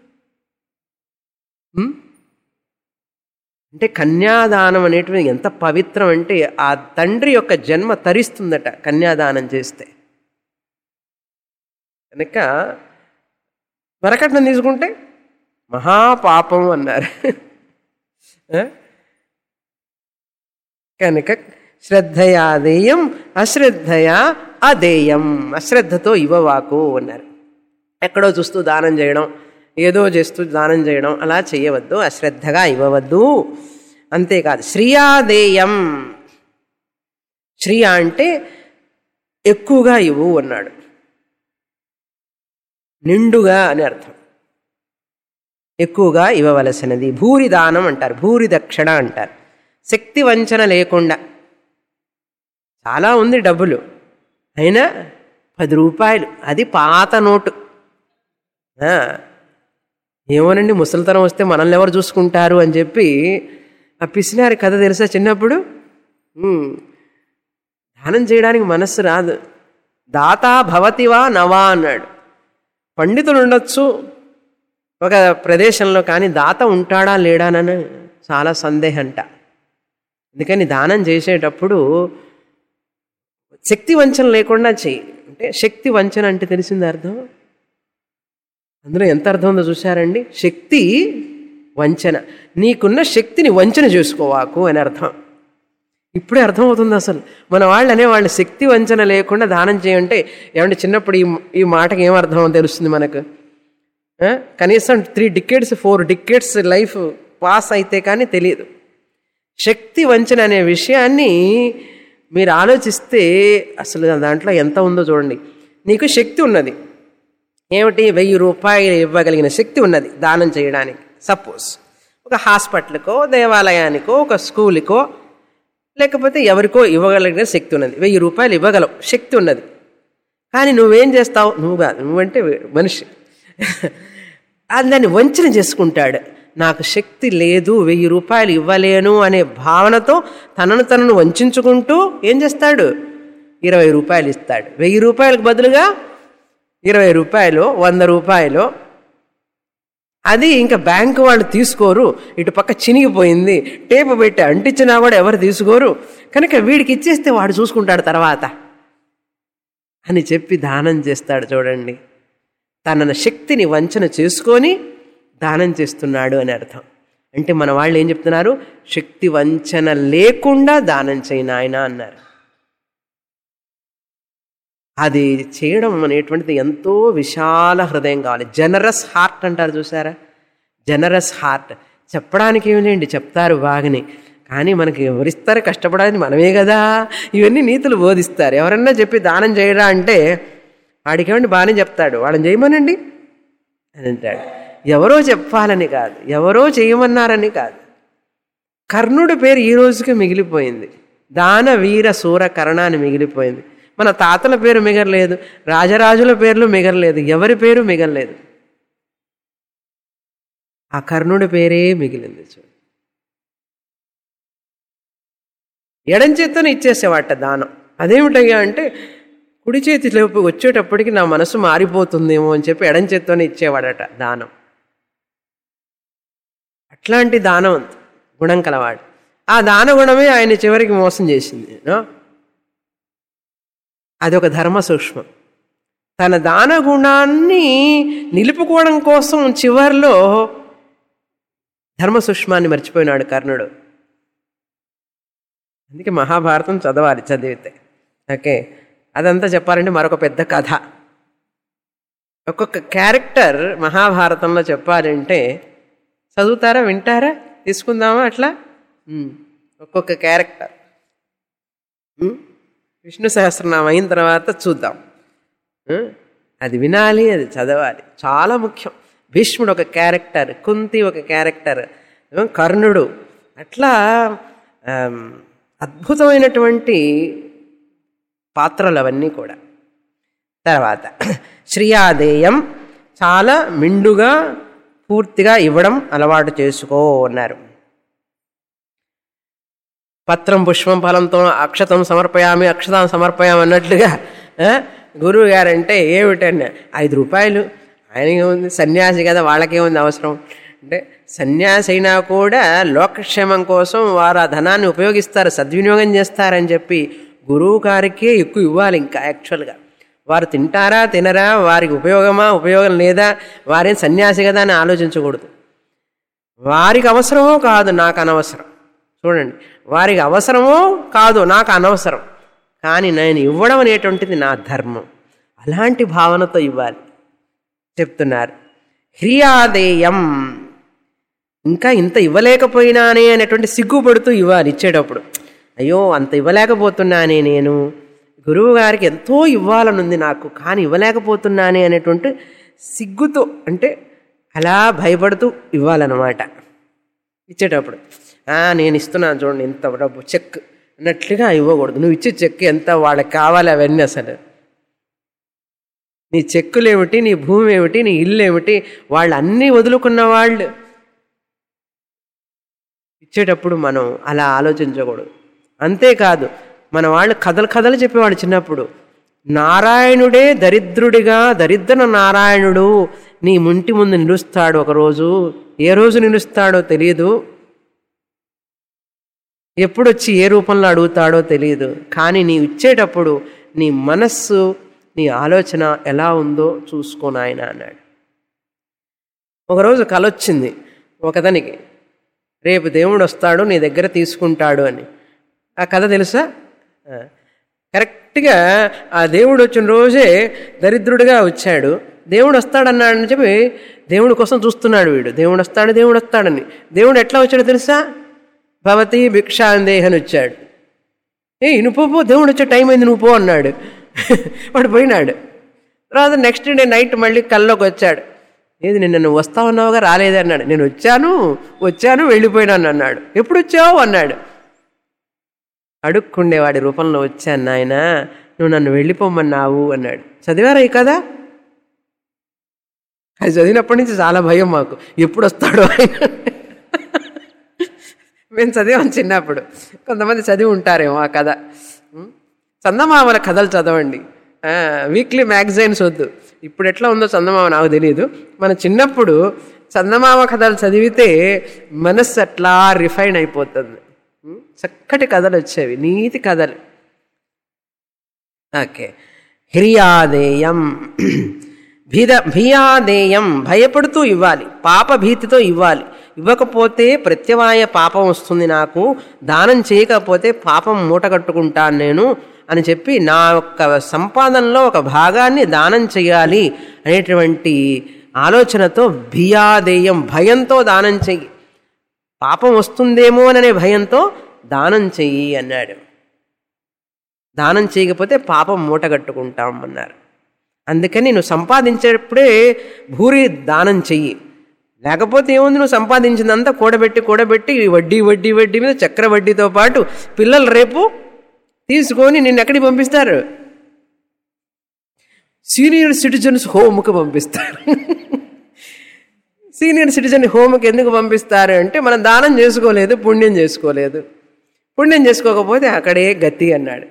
ఉం? అంటే కన్యాదానం అనేటువంటిది ఎంత పవిత్రం అంటే ఆ తండ్రి యొక్క జన్మ తరిస్తుందట కన్యాదానం చేస్తే కనుక వరకట్నం తీసుకుంటే మహాపాపం అన్నారు ఆ? కనుక శ్రద్ధయా దేయం అశ్రద్ధయా అదేయం అశ్రద్ధతో ఇవ్వవాకు అన్నారు ఎక్కడో చూస్తూ దానం చేయడం ఏదో చేస్తూ దానం చేయడం అలా చేయవద్దు అశ్రద్ధగా ఇవ్వవద్దు అంతేకాదు శ్రియాదేయం శ్రియ అంటే ఎక్కువగా ఇవ్వు అన్నాడు నిండుగా అని అర్థం ఎక్కువగా ఇవ్వవలసినది భూరి దానం అంటారు భూరి దక్షిణ అంటారు శక్తి వంచన లేకుండా చాలా ఉంది డబ్బులు అయినా పది రూపాయలు అది పాత నోటు ఆ, ఏమోనండి ముసలితనం వస్తే మనల్ని ఎవరు చూసుకుంటారు అని చెప్పి ఆ పిసినారి కథ తెలుసా చిన్నప్పుడు ఉమ్, దానం చేయడానికి మనస్సు రాదు దాతా భవతివా నవా అన్నాడు పండితులు ఉండొచ్చు ఒక ప్రదేశంలో కానీ దాత ఉంటాడా లేడానని చాలా సందేహంట అందుకని దానం చేసేటప్పుడు శక్తి వంచన లేకుండా చెయ్యి అంటే శక్తి వంచన అంటే తెలిసింది అర్థం అందులో ఎంత అర్థం ఉందో చూశారండి శక్తి వంచన నీకున్న శక్తిని వంచన చేసుకోవాకు అని అర్థం ఇప్పుడే అర్థమవుతుంది అసలు మన వాళ్ళు అనేవాళ్ళు శక్తి వంచన లేకుండా దానం చేయంటే ఏమంటే చిన్నప్పుడు ఈ ఈ మాటకి ఏం అర్థం తెలుస్తుంది మనకు ఆ? కనీసం three decades four decades life pass అయితే కానీ తెలియదు శక్తి వంచన అనే విషయాన్ని మీరు ఆలోచిస్తే అసలు దాంట్లో ఎంత ఉందో చూడండి నీకు శక్తి ఉన్నది ఏమిటి వెయ్యి రూపాయలు ఇవ్వగలిగిన శక్తి ఉన్నది దానం చేయడానికి సపోజ్ ఒక హాస్పిటల్కో దేవాలయానికో ఒక స్కూల్కో లేకపోతే ఎవరికో ఇవ్వగలిగిన శక్తి ఉన్నది వెయ్యి రూపాయలు ఇవ్వగలవు శక్తి ఉన్నది కానీ నువ్వేం చేస్తావు నువ్వు కాదు నువ్వంటే మనిషి అది దాన్ని వంచన చేసుకుంటాడు నాకు శక్తి లేదు వెయ్యి రూపాయలు ఇవ్వలేను అనే భావనతో తనను తనను వంచుకుంటూ ఏం చేస్తాడు ఇరవై రూపాయలు ఇస్తాడు వెయ్యి రూపాయలకు బదులుగా ఇరవై రూపాయలు వంద రూపాయలు అది ఇంకా బ్యాంకు వాళ్ళు తీసుకోరు ఇటు పక్క చినిగిపోయింది టేపు పెట్టి అంటించినా కూడా ఎవరు తీసుకోరు కనుక వీడికి ఇచ్చేస్తే వాడు చూసుకుంటాడు తర్వాత అని చెప్పి దానం చేస్తాడు చూడండి తన శక్తిని వంచన చేసుకొని దానం చేస్తున్నాడు అని అర్థం అంటే మన వాళ్ళు ఏం చెప్తున్నారు శక్తి వంచన లేకుండా దానం చేయి నాయన అన్నారు అది చేయడం అనేటువంటిది ఎంతో విశాల హృదయం కావాలి జనరస్ హార్ట్ అంటారు చూసారా జనరస్ హార్ట్ చెప్పడానికి ఏమిలేండి చెప్తారు బాగానే కానీ మనకి ఎవరిస్తారు కష్టపడాలి మనమే కదా ఇవన్నీ నీతులు బోధిస్తారు ఎవరన్నా చెప్పి దానం చేయరా అంటే వాడికేమండి బాగానే చెప్తాడు వాళ్ళని చేయమనండి అని అంటాడు ఎవరో చెప్పాలని కాదు ఎవరో చేయమన్నారని కాదు కర్ణుడి పేరు ఈ రోజుకి మిగిలిపోయింది దాన వీర సూర కర్ణ అని మిగిలిపోయింది మన తాతల పేరు మిగలలేదు రాజరాజుల పేర్లు మిగలలేదు ఎవరి పేరు మిగలలేదు ఆ కర్ణుడి పేరే మిగిలింది చూడు ఎడం చేత్తోనే ఇచ్చేసేవాట దానం అదేమిటయ్యా అంటే కుడి చేతిలోకి వచ్చేటప్పటికి నా మనసు మారిపోతుందేమో అని చెప్పి ఎడం చేత్తోనే ఇచ్చేవాడట దానం అట్లాంటి దానం గుణం కలవాడు ఆ దాన గుణమే ఆయన చివరికి మోసం చేసింది నో? అదొక ధర్మ సూక్ష్మం తన దాన గుణాన్ని నిలుపుకోవడం కోసం చివరిలో ధర్మ సూక్ష్మాన్ని మర్చిపోయినాడు కర్ణుడు అందుకే మహాభారతం చదవాలి చదివితే ఓకే అదంతా చెప్పాలంటే మరొక పెద్ద కథ ఒక్కొక్క క్యారెక్టర్ మహాభారతంలో చెప్పాలంటే చదువుతారా వింటారా తీసుకుందామా అట్లా ఉమ్. ఒక్కొక్క క్యారెక్టర్ ఉమ్. విష్ణు సహస్రనామం అయిన తర్వాత చూద్దాం ఉమ్. అది వినాలి అది చదవాలి చాలా ముఖ్యం భీష్ముడు ఒక క్యారెక్టర్ కుంతి ఒక క్యారెక్టర్ ఉమ్, కర్ణుడు అట్లా ఆమ్, అద్భుతమైనటువంటి పాత్రలు అవన్నీ కూడా తర్వాత శ్రీయాదేయం చాలా మిండుగా పూర్తిగా ఇవ్వడం అలవాటు చేసుకో అన్నారు పత్రం పుష్పం ఫలంతో అక్షతం సమర్పయామి అక్షతం సమర్పయామి అన్నట్లుగా ఆ, గురువు గారంటే ఏమిటండి ఐదు రూపాయలు ఆయనకేముంది సన్యాసి కదా వాళ్ళకేముంది అవసరం అంటే సన్యాసి అయినా కూడా లోకక్షేమం కోసం వారు ఆ ధనాన్ని ఉపయోగిస్తారు సద్వినియోగం చేస్తారని చెప్పి గురువు గారికే ఎక్కువ ఇవ్వాలి ఇంకా యాక్చువల్గా వారు తింటారా తినరా వారికి ఉపయోగమా ఉపయోగం లేదా వారేం సన్యాసి కదా అని ఆలోచించకూడదు వారికి అవసరమో కాదు నాకు అనవసరం చూడండి వారికి అవసరమో కాదు నాకు అనవసరం కానీ నేను ఇవ్వడం అనేటువంటిది నా ధర్మం అలాంటి భావనతో ఇవ్వాలి చెప్తున్నారు హ్రియాదేయం ఇంకా ఇంత ఇవ్వలేకపోయినానే అనేటువంటి సిగ్గుపడుతూ ఇవ్వాలి ఇచ్చేటప్పుడు అయ్యో అంత ఇవ్వలేకపోతున్నానే నేను గురువు గారికి ఎంతో ఇవ్వాలనుంది నాకు కానీ ఇవ్వలేకపోతున్నానే అనేటువంటి సిగ్గుతో అంటే అలా భయపడుతూ ఇవ్వాలన్నమాట ఇచ్చేటప్పుడు "ఆ, నేను ఇస్తున్నాను చూడండి ఇంత డబ్బు చెక్ అన్నట్లుగా ఇవ్వకూడదు నువ్వు ఇచ్చే చెక్ ఎంత వాళ్ళకి కావాలి అవన్నీ అసలు నీ చెక్కులు ఏమిటి నీ భూమి ఏమిటి నీ ఇల్లు ఏమిటి వాళ్ళు అన్నీ వదులుకున్న వాళ్ళు ఇచ్చేటప్పుడు మనం అలా ఆలోచించకూడదు అంతేకాదు మన వాళ్ళు కథలు కథలు చెప్పేవాడు చిన్నప్పుడు నారాయణుడే దరిద్రుడిగా దరిద్ర నారాయణుడు నీ ముంటి ముందు నిలుస్తాడు ఒకరోజు ఏ రోజు నిలుస్తాడో తెలియదు ఎప్పుడొచ్చి ఏ రూపంలో అడుగుతాడో తెలియదు కానీ నీ ఇచ్చేటప్పుడు నీ మనస్సు నీ ఆలోచన ఎలా ఉందో చూసుకో నాయన అన్నాడు ఒకరోజు కలొచ్చింది ఒకతనికి రేపు దేవుడు వస్తాడు నీ దగ్గర తీసుకుంటాడు అని ఆ కథ తెలుసా ఆ, కరెక్ట్గా ఆ దేవుడు వచ్చిన రోజే దరిద్రుడిగా వచ్చాడు దేవుడు వస్తాడన్నాడని చెప్పి దేవుడి కోసం చూస్తున్నాడు వీడు దేవుడు వస్తాడు దేవుడు వస్తాడని దేవుడు ఎట్లా వచ్చాడో తెలుసా భవతి భిక్షాందేహని వచ్చాడు ఏ నువ్వు పో, పో దేవుడు వచ్చే టైం అయింది నువ్వు పో అన్నాడు వాడు పోయినాడు తర్వాత నెక్స్ట్ డే నైట్ మళ్ళీ కల్లోకి వచ్చాడు ఏది నిన్న నువ్వు వస్తావన్నావుగా రాలేదే అన్నాడు నేను వచ్చాను వచ్చాను వెళ్ళిపోయినాను అన్నాడు ఎప్పుడు వచ్చావు అన్నాడు అడుక్కుండేవాడి రూపంలో వచ్చాను నాయన నువ్వు నన్ను వెళ్ళిపోమన్నావు అన్నాడు చదివారా ఈ కదా అది చదివినప్పటి నుంచి చాలా భయం మాకు ఎప్పుడు వస్తాడో ఆయన మేము చదివాం చిన్నప్పుడు కొంతమంది చదివి ఉంటారేమో ఆ కథ ఉం? చందమామల కథలు చదవండి వీక్లీ మ్యాగజైన్స్ వద్దు ఇప్పుడు ఎట్లా ఉందో చందమామ నాకు తెలియదు మన చిన్నప్పుడు చందమామ కథలు చదివితే మనస్సు అట్లా రిఫైన్ అయిపోతుంది ఉం? చక్కటి కథలు వచ్చేవి నీతి కథలు ఓకే హ్రియాదేయం భీద భీయాదేయం భయపడుతూ ఇవ్వాలి పాప భీతితో ఇవ్వాలి ఇవ్వకపోతే ప్రత్యవాయ పాపం వస్తుంది నాకు దానం చేయకపోతే పాపం మూట కట్టుకుంటాను నేను అని చెప్పి నా యొక్క సంపాదనలో ఒక భాగాన్ని దానం చేయాలి అనేటువంటి ఆలోచనతో భియాదేయం భయంతో దానం చెయ్యి పాపం వస్తుందేమో అనే భయంతో దానం చెయ్యి అన్నాడు దానం చేయకపోతే పాపం మూటగట్టుకుంటాం అన్నారు అందుకని నువ్వు సంపాదించేటప్పుడే భూరి దానం చెయ్యి లేకపోతే ఏముంది నువ్వు సంపాదించిందంతా కూడబెట్టి కూడబెట్టి ఈ వడ్డీ వడ్డీ వడ్డీ మీద చక్ర వడ్డీతో పాటు పిల్లలు రేపు తీసుకొని నిన్ను ఎక్కడికి పంపిస్తారు సీనియర్ సిటిజన్స్ హోమ్కి పంపిస్తారు సీనియర్ సిటిజన్ హోమ్కి ఎందుకు పంపిస్తారు అంటే మనం దానం చేసుకోలేదు పుణ్యం చేసుకోలేదు పుణ్యం చేసుకోకపోతే అక్కడే గతి అన్నాడు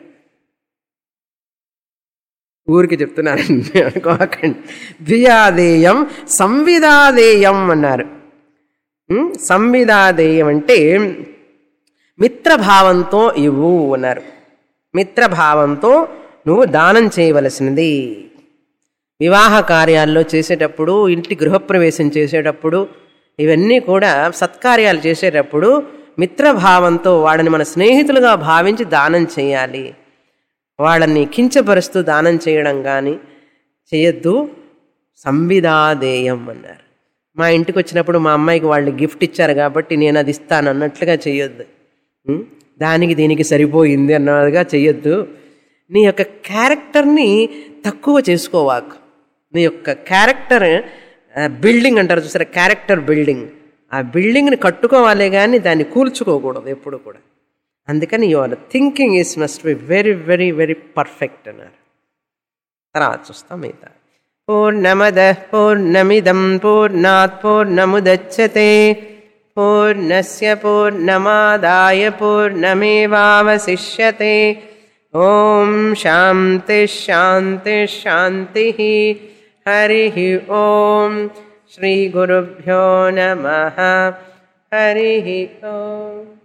ఊరికి చెప్తున్నానండి అనుకోకండి భియాదేయం సంవిదాదేయం అన్నారు ఉం? సంవిదాదేయం అంటే మిత్రభావంతో ఇవ్వు అన్నారు మిత్రభావంతో నువ్వు దానం చేయవలసినది వివాహ కార్యాల్లో చేసేటప్పుడు ఇంటి గృహప్రవేశం చేసేటప్పుడు ఇవన్నీ కూడా సత్కార్యాలు చేసేటప్పుడు మిత్రభావంతో వాళ్ళని మన స్నేహితులుగా భావించి దానం చేయాలి వాళ్ళని కించపరుస్తూ దానం చేయడం కానీ చేయొద్దు సంవిదాదేయం అన్నారు మా ఇంటికి వచ్చినప్పుడు మా అమ్మాయికి వాళ్ళు గిఫ్ట్ ఇచ్చారు కాబట్టి నేను అది ఇస్తాను అన్నట్లుగా చేయొద్దు ఉం? దానికి దీనికి సరిపోయింది అన్నదిగా చేయొద్దు నీ యొక్క క్యారెక్టర్ని తక్కువ చేసుకోవాకు నీ యొక్క క్యారెక్టర్ బిల్డింగ్ అంటారు చూసారా క్యారెక్టర్ బిల్డింగ్ ఆ బిల్డింగ్ని కట్టుకోవాలే కానీ దాన్ని కూల్చుకోకూడదు ఎప్పుడు కూడా అందుకని your thinking is must be very very very perfect అన్నారు తర్వాత చూస్తాం మిగతా పూర్ణమద పూర్ణమిదం పూర్ణాత్ పూర్ణముదచ్చతే పూర్ణస్య పూర్ణమాదాయ పూర్ణమేవావశిష్యతే ఓం శాంతి శాంతి శాంతి హరి ఓం శ్రీ గురుభ్యో నమ హరి ఓం